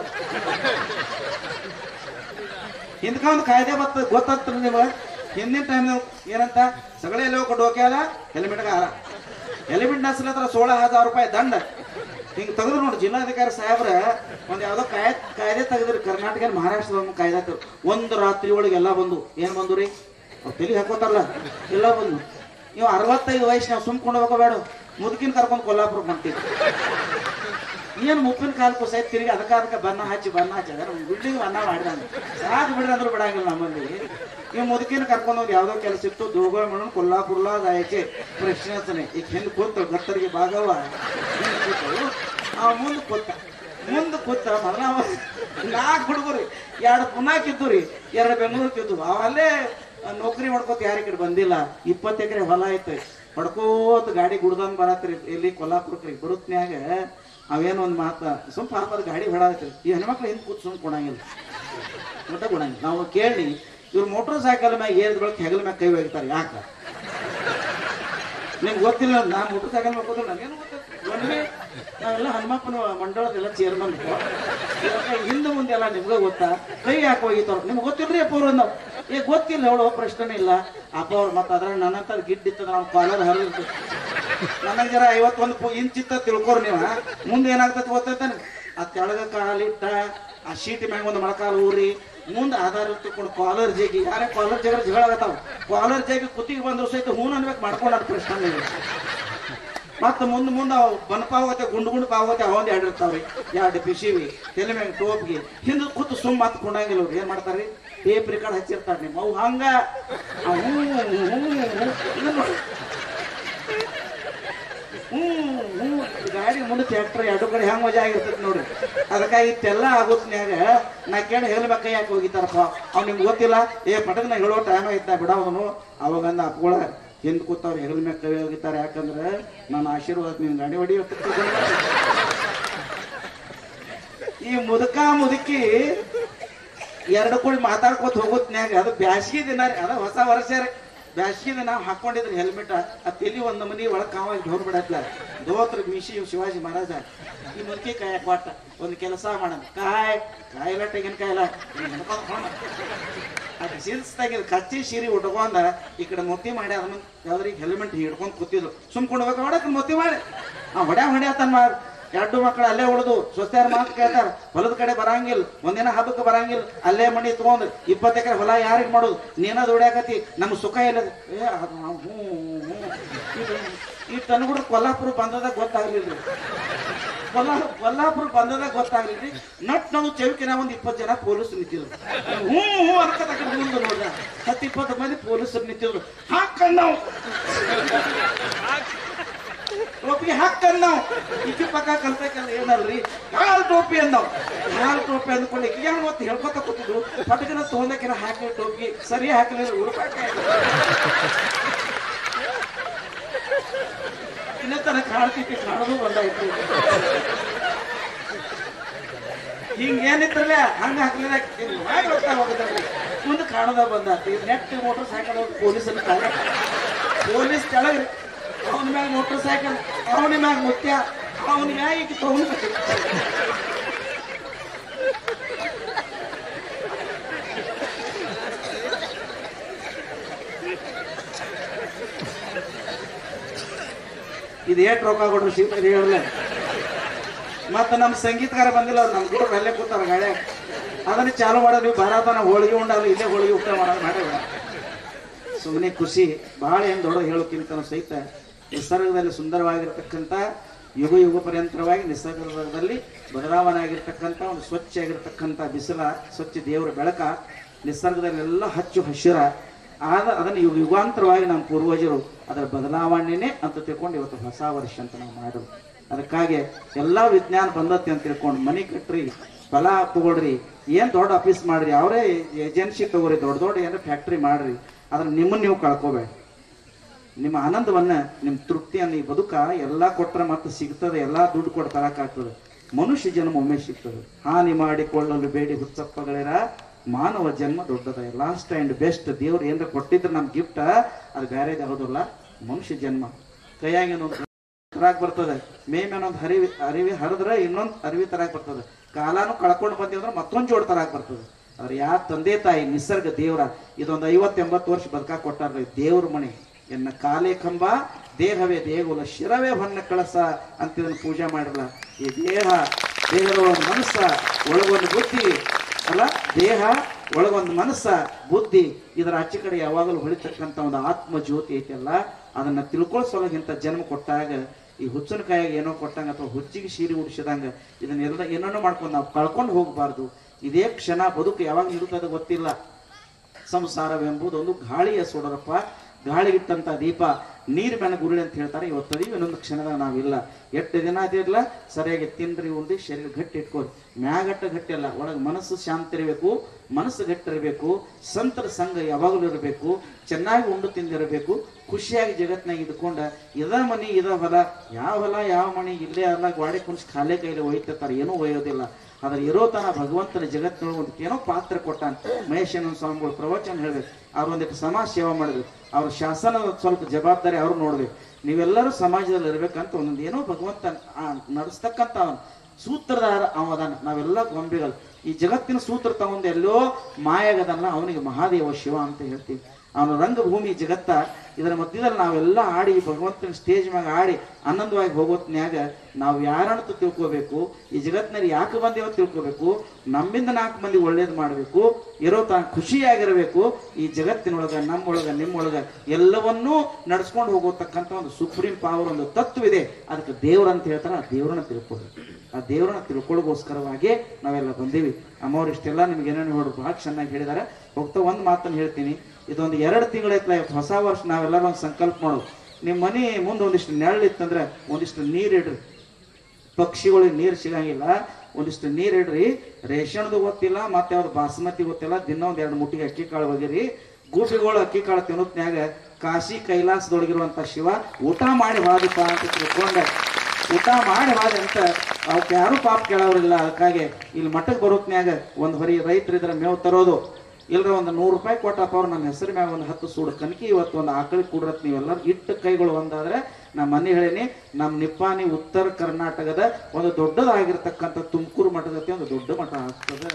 ಹಿಂದ್ಕ ಒಂದು ಕಾಯ್ದೆ ಬರ್ತದೆ ಗೊತ್ತಾಗ್ತದೆ ನಿಮಗೆ ಹಿಂದಿನ ಟೈಮ್ ಏನಂತ ಸಗಳೆ ಲೋಕ ಡೋಕ್ಯಾಲ ಹೆಲ್ಮೆಟ್ಗ ಹಾರ ಹೆಲ್ಮೆಟ್ ನಸಲ ಹತ್ರ ಸೋಳ ಹಜಾರ್ ರೂಪಾಯಿ ದಂಡ ಹಿಂಗ್ ತೆಗೆದ್ರು ನೋಡಿ ಜಿಲ್ಲಾಧಿಕಾರಿ ಸಾಹೇಬ್ರ ಒಂದ್ ಯಾವ್ದೋ ಕಾಯ್ದೆ ಕಾಯ್ದೆ ತೆಗೆದ್ರಿ ಕರ್ನಾಟಕ ಮಹಾರಾಷ್ಟ್ರದ ಒಂದು ಕಾಯ್ದೆ ತೆಗ್ದ್ರು. ಒಂದು ರಾತ್ರಿ ಒಳಗೆ ಎಲ್ಲ ಬಂದು ಏನ್ ಬಂದು ರೀ ಅವ್ರು ತಲೆ ಹಾಕೋತಾರಲ್ಲ ಎಲ್ಲ ಬಂದು ನೀವು ಅರವತ್ತೈದು ವಯಸ್ಸು ನಾವು ಸುಮ್ಕೊಂಡು ಹೋಗಬೇಡ ಮುದುಕಿನ ಕರ್ಕೊಂಡು ಕೊಲ್ಲಾಪುರ ಹೊಂಟಿದ್ವಿ ಏನು ಮುಪ್ಪಿನ ಕಾಲ ಕುಸೈ ತಿರುಗಿ ಅದಕ್ಕ ಅದಕ್ಕೆ ಬಣ್ಣ ಹಚ್ಚಿ ಬಣ್ಣ ಹಚ್ಚಿ ಅದರ ಬಿಲ್ಡಿಂಗ್ ಬಣ್ಣ ಮಾಡಿದಾನೆ ಸಾಕು ಬಿಡ್ರಿ ಅಂದ್ರೂ ಬಿಡಂಗಿಲ್ಲ ನಮ್ಮಲ್ಲಿ ಇವ್ ಮುದುಕಿನ ಕರ್ಕೊಂಡು ಹೋಗಿ ಯಾವ್ದೋ ಕೆಲಸ ಇತ್ತು ದುರ್ಗೋಳ ಮಾಡೋಣ ಕೊಲ್ಲಾಪುರ್ಲ ಜಾಯಕ್ಕೆ ಪ್ರಶ್ನೆ ಈಗ ಹಿಂದೆ ಕೂತು ಗತ್ತರಿಗೆ ಭಾಗವ ಹಿಂದ್ ಕೂತು ಅವ ಮುಂದೆ ಕೂತ ಮುಂದೆ ಕೂತ ಮೊದಲ ನಾಲ್ಕು ಹುಡುಗರು ಎರಡು ಪುನಾಕಿದ್ದು ರೀ ಎರಡು ಬೆಂಗಳೂರು ಅವಲ್ಲೇ ನೌಕರಿ ಮಾಡ್ಕೋತ ಯಾರ ಕಡೆ ಬಂದಿಲ್ಲ ಇಪ್ಪತ್ತು ಎಕರೆ ಹೊಲ ಐತೆ ಹೊಡ್ಕೋತ ಗಾಡಿ ಗುಡ್ದಂಗ್ ಬರತ್ರಿ ಇಲ್ಲಿ ಕೊಲ್ಲಾಪುರಕ್ಕೆ ಬರುತ್ನ್ಯಾಗ ಅವೇನೋ ಒಂದು ಮಾತ ಸುಮ್ ಪಾಪ ಅದು ಗಾಡಿ ಹೊಡಾತ್ರಿ ಈ ಹೆಣ್ಮಕ್ಳು ಹಿಂದೆ ಕೂತ್ ಸುಮ್ ಕೊಡಂಗಿಲ್ಲ ಒಟ್ಟ ಕೊಡಂಗಿಲ್ಲ ನಾವು ಕೇಳಿ ಇವ್ರು ಮೋಟರ್ ಸೈಕಲ್ ಮ್ಯಾಗ ಏರಿದ ಬಳಕ ಹೆಗಲ ಮ್ಯಾಗ ಕೈ ಒಗಿತಾರೆ ಯಾಕ ನಿಮ್ಗೆ ಗೊತ್ತಿಲ್ಲ ನಾನು ಮೋಟರ್ ಸೈಕಲ್ ಮ್ಯಾಗ ಕೂತಿಲ್ಲ ನನಗೇನು ಗೊತ್ತಿಲ್ಲ ಒಂದ್ವೇ ನಾವೆಲ್ಲ ಹನುಮಪ್ಪನ ಮಂಡಳದೆಲ್ಲ ಚೇರ್ಮನ್ ಹಿಂದೆ ಮುಂದೆ ಎಲ್ಲ ನಿಮ್ಗೆ ಗೊತ್ತಾ ಕೈ ಯಾಕೆ ಹೋಗಿತ್ತವ್ರು ನಿಮ್ಗೆ ಗೊತ್ತಿಲ್ರಿ ಅಪ್ಪ ಅವ್ರು ನಾವು ಏ ಗೊತ್ತಿಲ್ಲ ಹೇಳೋ ಪ್ರಶ್ನೆ ಇಲ್ಲ ಅಪ್ಪ ಅವ್ರು ಮತ್ತೆ ಅದ್ರ ನನ್ನಂತ ಗಿಡ್ ಇತ್ತದ ನಾವು ಕಾಲರ್ ಹರಿದು ನನಗೆ ಜರ ಐವತ್ತೊಂದು ಪು ಇಂಚ್ ಇತ್ತ ತಿಳ್ಕೊರ್ ನೀವು ಮುಂದೆ ಏನಾಗ್ತದೆ ಗೊತ್ತೈತಾನೆ ಆ ತೆಳಗ ಕಾಲಿಟ್ಟ ಆ ಶೀಟ್ ಮ್ಯಾಗ ಒಂದು ಮೊಳಕಾಲು ಊರಿ ಮುಂದೆ ಆಧಾರ ತಿಳ್ಕೊಂಡು ಕಾಲರ್ ಜೇಗಿ ಯಾರೇ ಕಾಲರ್ ಜಗಳ ಜಗಳ ಆಗತ್ತಾವ ಕಾಲರ್ ಜೇಗಿ ಕುತ್ತಿಗೆ ಬಂದ್ರು ಸಹಿತ ಹೂನ್ ಅನ್ಬೇಕು ಮಾಡ್ಕೊಂಡು ಪ್ರಶ್ನೆ ಇಲ್ಲ ಮತ್ತ ಮುಂದ್ ಮುಂದ ಅವು ಬನ್ ಪಾವಗತೆ ಗುಂಡು ಗುಂಡು ಪಾವಗತೆ ಅವಂದ್ ಎರಡು ಇರ್ತಾವ್ರಿ ಎರಡು ಪಿಸಿವಿ ತಲೆ ಮ್ಯಾಗ ಟೋಪ್ಗೆ ಹಿಂದ ಕೂತು ಸುಮ್ ಮತ್ ಕೊಂಡಂಗಿಲ್ಲ ಅವ್ರು ಏನ್ ಮಾಡ್ತಾರ್ರಿ ಟೇಪ್ ರೆಕಾರ್ಡ್ ಹಚ್ಚಿರ್ತಾರ ನಿಮ್ಮ ಅವು ಹಂಗ ಆ ಹ್ಞೂ ಹ್ಞೂ ಹ್ಞೂ ಇದನ್ನ ನೋಡಿ. ಹ್ಮ್ ಹ್ಮ್ ಗಾಡಿ ಮುಂದೆ ಟ್ರ್ಯಾಕ್ಟರ್ ಎರಡು ಕಡೆ ಹೆಂಗ್ ಮಜಾ ಆಗಿರ್ತೈತಿ ನೋಡ್ರಿ ಅದಕ್ಕಾಗಿ ಇಷ್ಟೆಲ್ಲ ಆಗುತ್ನ್ಯಾಗ ನಾ ಕೇಳಿ ಹೇಳ್ಬೇಕ ಯಾಕೆ ಹೋಗಿತಾರಪ್ಪ ಅವ್ನು ನಿಮ್ಗೆ ಗೊತ್ತಿಲ್ಲ ಏ ಪಟಕ್ನ ಹೇಳೋ ಟೈಮ್ ಐತ ಬಿಡ ಅವನು ಅವಾಗಂದ ಅಪ್ಗಳ ಹಿಂದ್ ಕೂತವ್ರು ಹೆಗಲ ಮ್ಯಾಗ ಕೈ ಹೋಗಿತಾರೆ ಯಾಕಂದ್ರೆ ನನ್ನ ಆಶೀರ್ವಾದ ನಿನ್ ಗಾಡಿ ಹೊಡಿ ಈ ಮುದುಕ ಮುದುಕಿ ಎರಡು ಕೂಡಿ ಮಾತಾಡ್ಕೊತ ಹೋಗುತ್ನ್ಯಾಗ ಅದು ಬ್ಯಾಸ್ಗಿ ದಿನ ರೀ ಅದ ಹೊಸ ವರ್ಷ ರೀ ಬ್ಯಾಸ್ಗಿ ದಿನ ಹಾಕೊಂಡಿದ್ರಿ ಹೆಲ್ಮೆಟ್ ಆ ತಲಿ ಒಂದ್ ಮನಿ ಒಳಗ್ ಕಾವಾಗಿ ಢೋರ್ ಬಿಡತ್ಲ ದೋತ್ರ ಮೀಸಿ ಶಿವಾಜಿ ಮಹಾರಾಜ ಈ ಮುದುಕಿ ಕಾಯ ಕೊಟ್ಟ ಒಂದ್ ಕೆಲಸ ಮಾಡೋಣ ಕಾಯ್ ಕಾಯಿಲ ತೆಗಿನಕಾಯಿಲ್ಲ ಅದು ಶಿಲ್ಸ್ತಾಗಿದ್ ಕಚ್ಚಿ ಸೀರೆ ಉಟ್ಕೊಂಡ ಈ ಕಡೆ ಮೊತ್ತಿ ಮಾಡಿ ಅದನ್ನ ಯಾವ್ದ್ರಿಗೆ ಹೆಲ್ಮೆಟ್ ಹಿಡ್ಕೊಂಡ್ ಕೂತಿದ್ರು ಸುಮ್ಕೊಂಡು ಹೋಗ್ಬೇಕು ಹೊಡಕ್ ಮೊತ್ತಿ ಮಾಡಿ ಆ ಹೊಡ್ಯಾ ಹೊಡ್ಯಾತನ್ ಎರಡು ಮಕ್ಕಳು ಅಲ್ಲೇ ಉಳಿದು ಸ್ವಸ್ಥ್ಯಾರ ಮಾತು ಕೇಳ್ತಾರ ಹೊಲದ ಕಡೆ ಬರಂಗಿಲ್ಲ ಒಂದಿನ ಹಬ್ಬಕ್ಕೆ ಬರಂಗಿಲ್ಲ ಅಲ್ಲೇ ಮಣಿ ತಗೊಂಡ್ ಇಪ್ಪತ್ತು ಎಕರೆ ಹೊಲ ಯಾರಿಗೆ ಮಾಡೋದು ನೀನ ದುಡ್ಯಾಕತಿ ನಮ್ಗೆ ಸುಖ ಇಲ್ಲ ಏ ಅದು ನಾವು ಹ್ಞೂ ಹ್ಞೂ ಇದು- ಈ ತನ್ಗುಡ್ರ ಕೊಲ್ಲಾಪುರ ಬಂದದಾಗ ಗೊತ್ತಾಗ್ಲಿಲ್ಲ ಕೊಲ್ಲಾ ಕೊಲ್ಲಾಪುರ ಬಂದದಾಗ ಗೊತ್ತಾಗ್ಲಿಲ್ರಿ ನಟ್ ನಾವು ಚೌಕಿನ ಒಂದ್ ಇಪ್ಪತ್ತು ಜನ ಪೊಲೀಸ್ ನಿಂತಿದ್ರು ಹ್ಞೂ ಹ್ಞೂ ಅನ್ಕತ ಮುಂದೆ ನೋಡ್ದ ಹತ್ತು ಇಪ್ಪತ್ತು ಮಂದಿ ಪೊಲೀಸರು ನಿಂತಿದ್ರು ಹಾಕಂಡ್ ನಾವು ಟೋಪಿ ಹಾಕಂದ್ ನಾವು ಇಕ್ಕಿ ಪಕ್ಕ ಕಲ್ತಕ್ಕಲ್ಲ ಏನಲ್ರಿ ಯಾರು ಟೋಪಿ ಅಂದವ್ ಯಾರು ಟೋಪಿ ಅಂದ್ಕೊಂಡು ಈಗ ಯಾರು ಮತ್ತೆ ಹೇಳ್ಕೊತ ಕೂತಿದ್ರು ಪಟಕನ ತಗೊಂಡಕ್ಕಿನ ಹಾಕಿ ಟೋಪಿ ಸರಿ ಹಾಕಲಿಲ್ಲ ಉರುಪಾಕ ಇಲ್ಲೇ ತರ ಕಾಣ್ತೈತಿ ಕಾಣೋದು ಬಂದಾಯ್ತು ಹಿಂಗ ಏನಿತ್ರಲ್ಲ ಹಂಗ ಹಾಕ್ಲಿಲ್ಲ ಮಾಡಿ ಹೋಗ್ತಾ ಹೋಗುದ್ರಿ ಮುಂದೆ ಕಾಣೋದ ಬಂದಾತಿ ನೆಟ್ ಮೋಟರ್ ಸೈಕಲ್ ಪೊಲೀಸಲ್ಲಿ ಕಾಲ ಪೊಲೀಸ್ ಕೆಳಗ್ರಿ ಅವನ ಮ್ಯಾಗ ಮೋಟರ್ ಸೈಕಲ್ ಅವನ ಮ್ಯಾಗ ಮುತ್ಯ ಅವನ ಮ್ಯಾಗ ಈಗ ತಗೊಂಡು ಇದು ಏಟ್ ರೊಕ್ಕ ಕೊಡ್ರಿ ಸೀಟ್ ಹೇಳಲ್ಲ ಮತ್ತ ನಮ್ಮ ಸಂಗೀತಗಾರ ಬಂದಿಲ್ಲ ಅವ್ರು ನಮ್ಮ ಕೂಡ ಅಲ್ಲೇ ಕೂತಾರ ಗಾಳೆ ಅದನ್ನ ಚಾಲು ಮಾಡೋದು ನೀವು ಭಾರತನ ಹೋಳಿಗೆ ಉಂಡಲ್ಲ ಇಲ್ಲೇ ಹೋಳಿಗೆ ಊಟ ಮಾಡೋದು ಮಾಡೇವ ಸುಮ್ಮನೆ ಖುಷಿ ಬಹಳ ಏನ್ ದೊಡ್ಡ ಹೇಳೋಕ್ಕಿಂತ ಸಹಿತ ನಿಸರ್ಗದಲ್ಲಿ ಸುಂದರವಾಗಿರ್ತಕ್ಕಂಥ ಯುಗ ಯುಗ ಪರ್ಯಂತರವಾಗಿ ನಿಸರ್ಗದಲ್ಲಿ ಬದಲಾವಣೆ ಆಗಿರ್ತಕ್ಕಂಥ ಒಂದು ಸ್ವಚ್ಛ ಆಗಿರ್ತಕ್ಕಂಥ ಬಿಸಿಲ ಸ್ವಚ್ಛ ದೇವರ ಬೆಳಕ ನಿಸರ್ಗದಲ್ಲೆಲ್ಲ ಹಚ್ಚು ಹಸಿರ ಆದ ಅದನ್ನು ಯುಗ ಯುಗಾಂತರವಾಗಿ ನಮ್ಮ ಪೂರ್ವಜರು ಅದರ ಬದಲಾವಣೆನೇ ಅಂತ ತಿಳ್ಕೊಂಡು ಇವತ್ತು ಹೊಸ ವರ್ಷ ಅಂತ ನಾವು ಮಾಡೋದು ಅದಕ್ಕಾಗಿ ಎಲ್ಲಾ ವಿಜ್ಞಾನ ಬಂದತ್ತೆ ಅಂತ ತಿಳ್ಕೊಂಡು ಮನಿ ಕಟ್ರಿ ಫಲ ತಗೊಳ್ರಿ ಏನ್ ದೊಡ್ಡ ಆಫೀಸ್ ಮಾಡ್ರಿ ಅವರೇ ಏಜೆನ್ಸಿ ತಗೋರಿ ದೊಡ್ಡ ದೊಡ್ಡ ಏನಾರ ಫ್ಯಾಕ್ಟ್ರಿ ಮಾಡ್ರಿ ಅದನ್ನ ನಿಮ್ಮನ್ನ ನೀವು ಕಳ್ಕೋಬೇಡಿ ನಿಮ್ಮ ಆನಂದವನ್ನ ನಿಮ್ಮ ತೃಪ್ತಿಯನ್ನ ಈ ಬದುಕ ಎಲ್ಲಾ ಕೊಟ್ರೆ ಮತ್ತೆ ಸಿಗ್ತದೆ ಎಲ್ಲಾ ದುಡ್ಡು ಕೊಟ್ಟು ತರಕಾಗ್ತದೆ ಮನುಷ್ಯ ಜನ್ಮ ಒಮ್ಮೆ ಸಿಗ್ತದೆ ಹಾನಿ ಮಾಡಿಕೊಳ್ಳಲು ಬೇಡಿ ಹುಚ್ಚಪ್ಪಗಳಿರ ಮಾನವ ಜನ್ಮ ದೊಡ್ಡದ ಲಾಸ್ಟ್ ಅಂಡ್ ಬೆಸ್ಟ್ ದೇವ್ರು ಏನಾರ ಕೊಟ್ಟಿದ್ರೆ ನಮ್ ಗಿಫ್ಟ್ ಅದು ಬೇರೆ ಯಾವುದಲ್ಲ ಮನುಷ್ಯ ಜನ್ಮ ಕೈಯಾಗಿ ಒಂದು ತರಾಕ್ ಬರ್ತದೆ ಮೇಮೇನೊಂದು ಹರಿವಿ ಅರಿವಿ ಹರಿದ್ರೆ ಇನ್ನೊಂದು ಅರಿವಿ ತರಾಕ್ ಬರ್ತದೆ ಕಾಲಾನು ಕಳ್ಕೊಂಡು ಬಂದಿ ಅಂದ್ರೆ ಮತ್ತೊಂದು ಜೋಡ್ ತರಾಕ್ ಬರ್ತದೆ ಆದ್ರೆ ಯಾ ತಂದೆ ತಾಯಿ ನಿಸರ್ಗ ದೇವ್ರ ಇದೊಂದು ಐವತ್ತು ಎಂಬತ್ತು ವರ್ಷ ಬದುಕಾಕ್ ಕೊಟ್ಟಾರ ದೇವ್ರ ಮಣಿ ಎನ್ನ ಕಾಲೇ ಕಂಬ ದೇಹವೇ ದೇಗುಲ ಶಿರವೇ ಹೊನ್ನ ಕಳಸ ಅಂತ ಇದನ್ನ ಪೂಜೆ ಮಾಡಿರಲ್ಲ ಈ ದೇಹ ದೇಹದ ಒಂದು ಮನಸ್ಸ ಒಳಗೊಂದು ಬುದ್ಧಿ ಅಲ್ಲ ದೇಹ ಒಳಗೊಂದು ಮನಸ್ಸ ಬುದ್ಧಿ ಇದರ ಆಚೆ ಕಡೆ ಯಾವಾಗಲೂ ಹೊಳಿತಕ್ಕಂಥ ಒಂದು ಆತ್ಮ ಜ್ಯೋತಿ ಐತೆಲ್ಲ ಅದನ್ನ ತಿಳ್ಕೊಳ್ಸೋಲಗಿಂತ ಜನ್ಮ ಕೊಟ್ಟಾಗ ಈ ಹುಚ್ಚನ ಕಾಯಿಗೆ ಏನೋ ಕೊಟ್ಟಂಗ ಅಥವಾ ಹುಚ್ಚಿಗೆ ಸೀರೆ ಉಡಿಸಿದಂಗ ಇದನ್ನೆಲ್ಲ ಏನನ್ನೋ ಮಾಡ್ಕೊಂಡು ನಾವು ಕಳ್ಕೊಂಡು ಹೋಗಬಾರ್ದು ಇದೇ ಕ್ಷಣ ಬದುಕು ಯಾವಾಗ ಇರುತ್ತದೆ ಗೊತ್ತಿಲ್ಲ ಸಂಸಾರವೆಂಬುದೊಂದು ಗಾಳಿಯ ಸೋಡರಪ್ಪ ಗಾಳಿಗಿಟ್ಟಂತ ದೀಪ ನೀರ್ ಮೇಲೆ ಗುರುಳಿ ಅಂತ ಹೇಳ್ತಾರೆ ಇವತ್ತು ಅದೀವಿ ಇನ್ನೊಂದು ಕ್ಷಣದಾಗ ನಾವಿಲ್ಲ ಎಷ್ಟು ದಿನ ಅದಿರಲ್ಲ ಸರಿಯಾಗಿ ತಿನ್ರಿ ಉಂಡು ಶರೀರ ಗಟ್ಟಿ ಇಟ್ಕೋರಿ ಮ್ಯಾಗಟ್ಟ ಗಟ್ಟಿ ಅಲ್ಲ ಒಳಗೆ ಮನಸ್ಸು ಶಾಂತಿ ಇರಬೇಕು ಮನಸ್ಸು ಗಟ್ಟಿರಬೇಕು ಸಂತರ ಸಂಘ ಯಾವಾಗಲೂ ಇರಬೇಕು ಚೆನ್ನಾಗಿ ಉಂಡು ತಿಂದಿರಬೇಕು ಖುಷಿಯಾಗಿ ಜಗತ್ನಾಗ ಇದ್ಕೊಂಡ ಇದ ಮನಿ ಇದ ಹೊಲ ಯಾವ ಹೊಲ ಯಾವ ಮನಿ ಇಲ್ಲೇ ಅಲ್ಲ ಗಾಡಿ ಕುಣಿಸ್ ಖಾಲಿ ಕೈಲಿ ಒಯ್ತಿರ್ತಾರೆ ಏನೂ ಒಯ್ಯೋದಿಲ್ಲ ಆದ್ರೆ ಇರೋ ತನ ಭಗವಂತನ ಜಗತ್ತಿನೊಳಗೆ ಒಂದು ಏನೋ ಪಾತ್ರ ಕೊಟ್ಟಾನ ಮಹೇಶನ ಸ್ವಾಮಿಗಳು ಪ್ರವಚನ ಹೇಳ್ಬೇಕು ಅವ್ರ ಒಂದಿಟ್ಟು ಸಮಾಜ ಸೇವೆ ಮಾಡ್ಬೇಕು ಅವ್ರ ಶಾಸನದ ಸ್ವಲ್ಪ ಜವಾಬ್ದಾರಿ ಅವ್ರು ನೋಡ್ಬೇಕು ನೀವೆಲ್ಲರೂ ಸಮಾಜದಲ್ಲಿ ಇರ್ಬೇಕಂತ ಒಂದೊಂದು ಏನೋ ಭಗವಂತ ಆ, ನಡೆಸ್ತಕ್ಕಂತ ಅವನು ಸೂತ್ರಧಾರ ಅವ ಅದಾನ ನಾವೆಲ್ಲ ಗೊಂಬೆಗಳು ಈ ಜಗತ್ತಿನ ಸೂತ್ರ ತಗೊಂಡು ಎಲ್ಲೋ ಮಾಯಾಗದಲ್ಲ ಅವನಿಗೆ ಮಹಾದೇವ ಶಿವ ಅಂತ ಹೇಳ್ತೀವಿ ಅವನ ರಂಗಭೂಮಿ ಜಗತ್ತ ಇದರ ಮಧ್ಯದಲ್ಲಿ ನಾವೆಲ್ಲ ಆಡಿ ಭಗವಂತನ ಸ್ಟೇಜ್ ಮ್ಯಾಗ ಆಡಿ ಆನಂದವಾಗಿ ಹೋಗೋತ್ನ್ಯಾಗ ನಾವು ಯಾರಂತ ತಿಳ್ಕೋಬೇಕು ಈ ಜಗತ್ತಿನಲ್ಲಿ ಯಾಕೆ ಬಂದೇವ ತಿಳ್ಕೋಬೇಕು ನಮ್ಮಿಂದ ನಾಲ್ಕು ಮಂದಿ ಒಳ್ಳೇದು ಮಾಡಬೇಕು ಇರೋ ತಾ ಖುಷಿಯಾಗಿರಬೇಕು ಈ ಜಗತ್ತಿನೊಳಗ ನಮ್ಮೊಳಗ ನಿಮ್ಮೊಳಗ ಎಲ್ಲವನ್ನೂ ನಡ್ಸ್ಕೊಂಡು ಹೋಗೋತಕ್ಕಂಥ ಒಂದು ಸುಪ್ರೀಂ ಪವರ್ ಒಂದು ತತ್ವವಿದೆ ಅದಕ್ಕೆ ದೇವ್ರ ಅಂತ ಹೇಳ್ತಾರೆ ಆ ದೇವ್ರನ್ನ ತಿಳ್ಕೊಬೇಕು ಆ ದೇವ್ರನ್ನ ತಿಳ್ಕೊಳ್ಳೋಗೋಸ್ಕರವಾಗಿ ನಾವೆಲ್ಲ ಬಂದೀವಿ ಅಮ್ಮವ್ರು ಇಷ್ಟೆಲ್ಲ ನಿಮ್ಗೆ ಏನೇನು ನೋಡ್ರು ಬಹಳ ಚೆನ್ನಾಗಿ ಹೇಳಿದಾರೆ ಹೋಗ್ತಾ ಒಂದು ಮಾತನ್ನು ಹೇಳ್ತೀನಿ ಇದೊಂದು ಎರಡು ತಿಂಗಳೈತ್ಲ ಇವತ್ತು ಹೊಸ ವರ್ಷ ನಾವೆಲ್ಲರೂ ಒಂದು ಸಂಕಲ್ಪ ಮಾಡೋದು ನಿಮ್ಮ ಮನೆ ಮುಂದೆ ಒಂದಿಷ್ಟು ನೆರಳಿತ್ತಂದ್ರೆ ಒಂದಿಷ್ಟು ನೀರು ಇಡ್ರಿ ಪಕ್ಷಿಗಳಿಗೆ ನೀರು ಸಿಗಂಗಿಲ್ಲ ಒಂದಿಷ್ಟು ನೀರ್ ಇಡ್ರಿ ರೇಷನ್ದು ಗೊತ್ತಿಲ್ಲ ಮತ್ತೆ ಯಾವ್ದು ಬಾಸ್ಮತಿ ಗೊತ್ತಿಲ್ಲ ದಿನ ಒಂದ್ ಎರಡು ಮುಟ್ಟಿಗೆ ಅಕ್ಕಿ ಕಾಳು ಒಗಿರಿ ಗೂಪಿಗಳು ಅಕ್ಕಿ ಕಾಳು ತಿನ್ನೋತ್ನ್ಯಾಗ ಕಾಶಿ ಕೈಲಾಸದೊಳಗಿರುವಂತ ಶಿವ ಊಟ ಮಾಡಿ ಹೋದಪ್ಪ ಅಂತ ತಿಳ್ಕೊಂಡ ಊಟ ಮಾಡಿ ಹೋದೆ ಅಂತ ಅವಕ್ಕೆ ಯಾರು ಪಾಪ ಕೇಳೋರಿಲ್ಲ ಅದಕ್ಕಾಗಿ ಇಲ್ಲಿ ಮಠಕ್ಕೆ ಬರೋತ್ನ್ಯಾಗ ಒಂದ್ ಹೊರಿ ರೈತರಿದ್ರೆ ಮೇವು ತರೋದು ಇಲ್ರ ಒಂದು ನೂರು ರೂಪಾಯಿ ಕೊಟ್ಟಪ್ಪ ಅವ್ರು ನನ್ನ ಹೆಸರು ಮ್ಯಾಗ ಒಂದು ಹತ್ತು ಸೂಡು ಕನಕಿ ಇವತ್ತು ಒಂದು ಆಕಳಿಗೆ ಕೂಡ್ರತ್ ನೀವೆಲ್ಲರೂ ಇಟ್ಟು ಕೈಗಳು ಒಂದಾದ್ರೆ ನಮ್ಮ ಮನೆ ಹೇಳೀನಿ ನಮ್ಮ ನಿಪ್ಪಾಣಿ ಉತ್ತರ ಕರ್ನಾಟಕದ ಒಂದು ದೊಡ್ಡದಾಗಿರ್ತಕ್ಕಂಥ ತುಮಕೂರು ಮಠದ ಜೊತೆ ಒಂದು ದೊಡ್ಡ ಮಠ ಆಗ್ತದೆ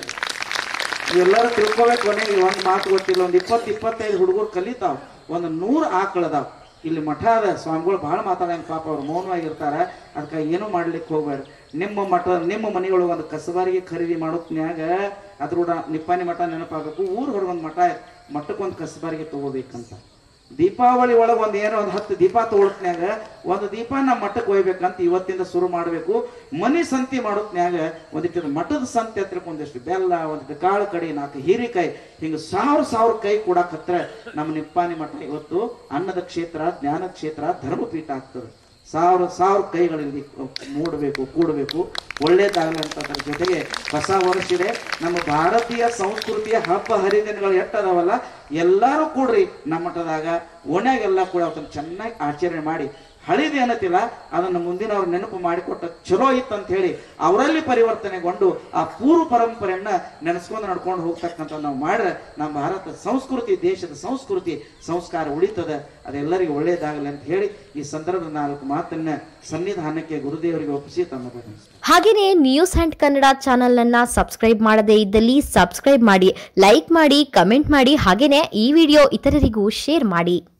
ಇವೆಲ್ಲರೂ ತಿಳ್ಕೊಬೇಕು ಕೊನೆಗೆ ಒಂದು ಮಾತು ಗೊತ್ತಿಲ್ಲ ಒಂದು ಇಪ್ಪತ್ತು ಇಪ್ಪತ್ತೈದು ಹುಡುಗರು ಕಲಿತಾವ್ ಒಂದು ನೂರು ಆಕಳದಾವ್ ಇಲ್ಲಿ ಮಠ ಅದ ಸ್ವಾಮಿಗಳು ಬಹಳ ಮಾತಾಡಂಗ ಪಾಪ ಅವ್ರು ಮೌನವಾಗಿರ್ತಾರ ಅದಕ್ಕೆ ಏನೂ ಮಾಡ್ಲಿಕ್ಕೆ ಹೋಗ್ಬೇಡ ನಿಮ್ಮ ಮಠ ನಿಮ್ಮ ಮನೆಯೊಳಗೆ ಒಂದು ಕಸಬಾರಿಗೆ ಖರೀದಿ ಮಾಡೋತ್ನ್ಯಾಗ ಅದ್ರ ಕೂಡ ನಿಪ್ಪಾಣಿ ಮಠ ನೆನಪಾಗಬೇಕು ಊರ್ ಹೊರಗೆ ಒಂದು ಮಠ ಮಠಕ್ಕೊಂದು ಕಸಬಾರಿಗೆ ತಗೋಬೇಕಂತ ದೀಪಾವಳಿ ಒಳಗೆ ಒಂದು ಏನೋ ಒಂದು ಹತ್ತು ದೀಪ ತಗೊಳತ್ನ್ಯಾಗ ಒಂದು ದೀಪ ನಮ್ಮ ಮಠಕ್ಕೆ ಒಯ್ಬೇಕಂತ ಇವತ್ತಿಂದ ಶುರು ಮಾಡಬೇಕು ಮನಿ ಸಂತಿ ಮಾಡೋತ್ನ್ಯಾಗ ಒಂದಿಟ್ಟು ಮಠದ ಸಂತಿ ಹತ್ರಕ್ಕೆ ಒಂದಿಷ್ಟು ಬೆಲ್ಲ ಒಂದಿಷ್ಟು ಕಾಳು ಕಡಿ ನಾಲ್ಕು ಹೀರಿಕಾಯಿ ಹಿಂಗ ಸಾವಿರ ಸಾವಿರ ಕೈ ಕೊಡಾಕತ್ರ ನಮ್ಮ ನಿಪ್ಪಾನಿ ಮಠ ಇವತ್ತು ಅನ್ನದ ಕ್ಷೇತ್ರ ಜ್ಞಾನ ಕ್ಷೇತ್ರ ಧರ್ಮಪೀಠ ಆಗ್ತದೆ ಸಾವಿರ ಸಾವಿರ ಕೈಗಳಲ್ಲಿ ಮೂಡಬೇಕು ಕೂಡಬೇಕು ಒಳ್ಳೇದಾಗಲಂತದ್ರ ಜೊತೆಗೆ ಹೊಸ ವರ್ಷ ಇದೆ ನಮ್ಮ ಭಾರತೀಯ ಸಂಸ್ಕೃತಿಯ ಹಬ್ಬ ಹರಿದಿನಗಳು ಎಟ್ಟದವಲ್ಲ ಎಲ್ಲರೂ ಕೂಡ್ರಿ ನಮ್ಮ ಮಠದಾಗ ಓಣ್ಯಾಗೆಲ್ಲ ಕೂಡ ಅವತ್ತನ್ನ ಚೆನ್ನಾಗಿ ಆಚರಣೆ ಮಾಡಿ ಹಳಿದು ಏನತ್ತಿಲ್ಲ ಅದನ್ನು ಮುಂದಿನವ್ರ ನೆನಪು ಮಾಡಿಕೊಟ್ಟ ಚಲೋ ಇತ್ತು ಅಂತ ಹೇಳಿ ಅವರಲ್ಲಿ ಪರಿವರ್ತನೆಗೊಂಡು ಆ ಪೂರ್ವ ಪರಂಪರೆಯನ್ನ ನೆನೆಸ್ಕೊಂಡು ನಡ್ಕೊಂಡು ಹೋಗ್ತಕ್ಕಂಥ ನಾವು ಮಾಡ್ರೆ ನಮ್ಮ ಭಾರತ ಸಂಸ್ಕೃತಿ ದೇಶದ ಸಂಸ್ಕೃತಿ ಸಂಸ್ಕಾರ ಉಳಿತದ ಅದೆಲ್ಲರಿಗೂ ಒಳ್ಳೇದಾಗಲಿ ಅಂತ ಹೇಳಿ ಈ ಸಂದರ್ಭದ ನಾಲ್ಕು ಮಾತನ್ನ ಸನ್ನಿಧಾನಕ್ಕೆ ಗುರುದೇವರಿಗೆ ಒಪ್ಪಿಸಿ ತಮ್ಮ ಹಾಗೆಯೇ ನ್ಯೂಸ್ ಹ್ಯಾಂಡ್ ಕನ್ನಡ ಚಾನೆಲ್ ಅನ್ನ ಸಬ್ಸ್ಕ್ರೈಬ್ ಮಾಡದೇ ಇದ್ದಲ್ಲಿ ಸಬ್ಸ್ಕ್ರೈಬ್ ಮಾಡಿ ಲೈಕ್ ಮಾಡಿ ಕಮೆಂಟ್ ಮಾಡಿ ಹಾಗೇನೇ ಈ ವಿಡಿಯೋ ಇತರರಿಗೂ ಶೇರ್ ಮಾಡಿ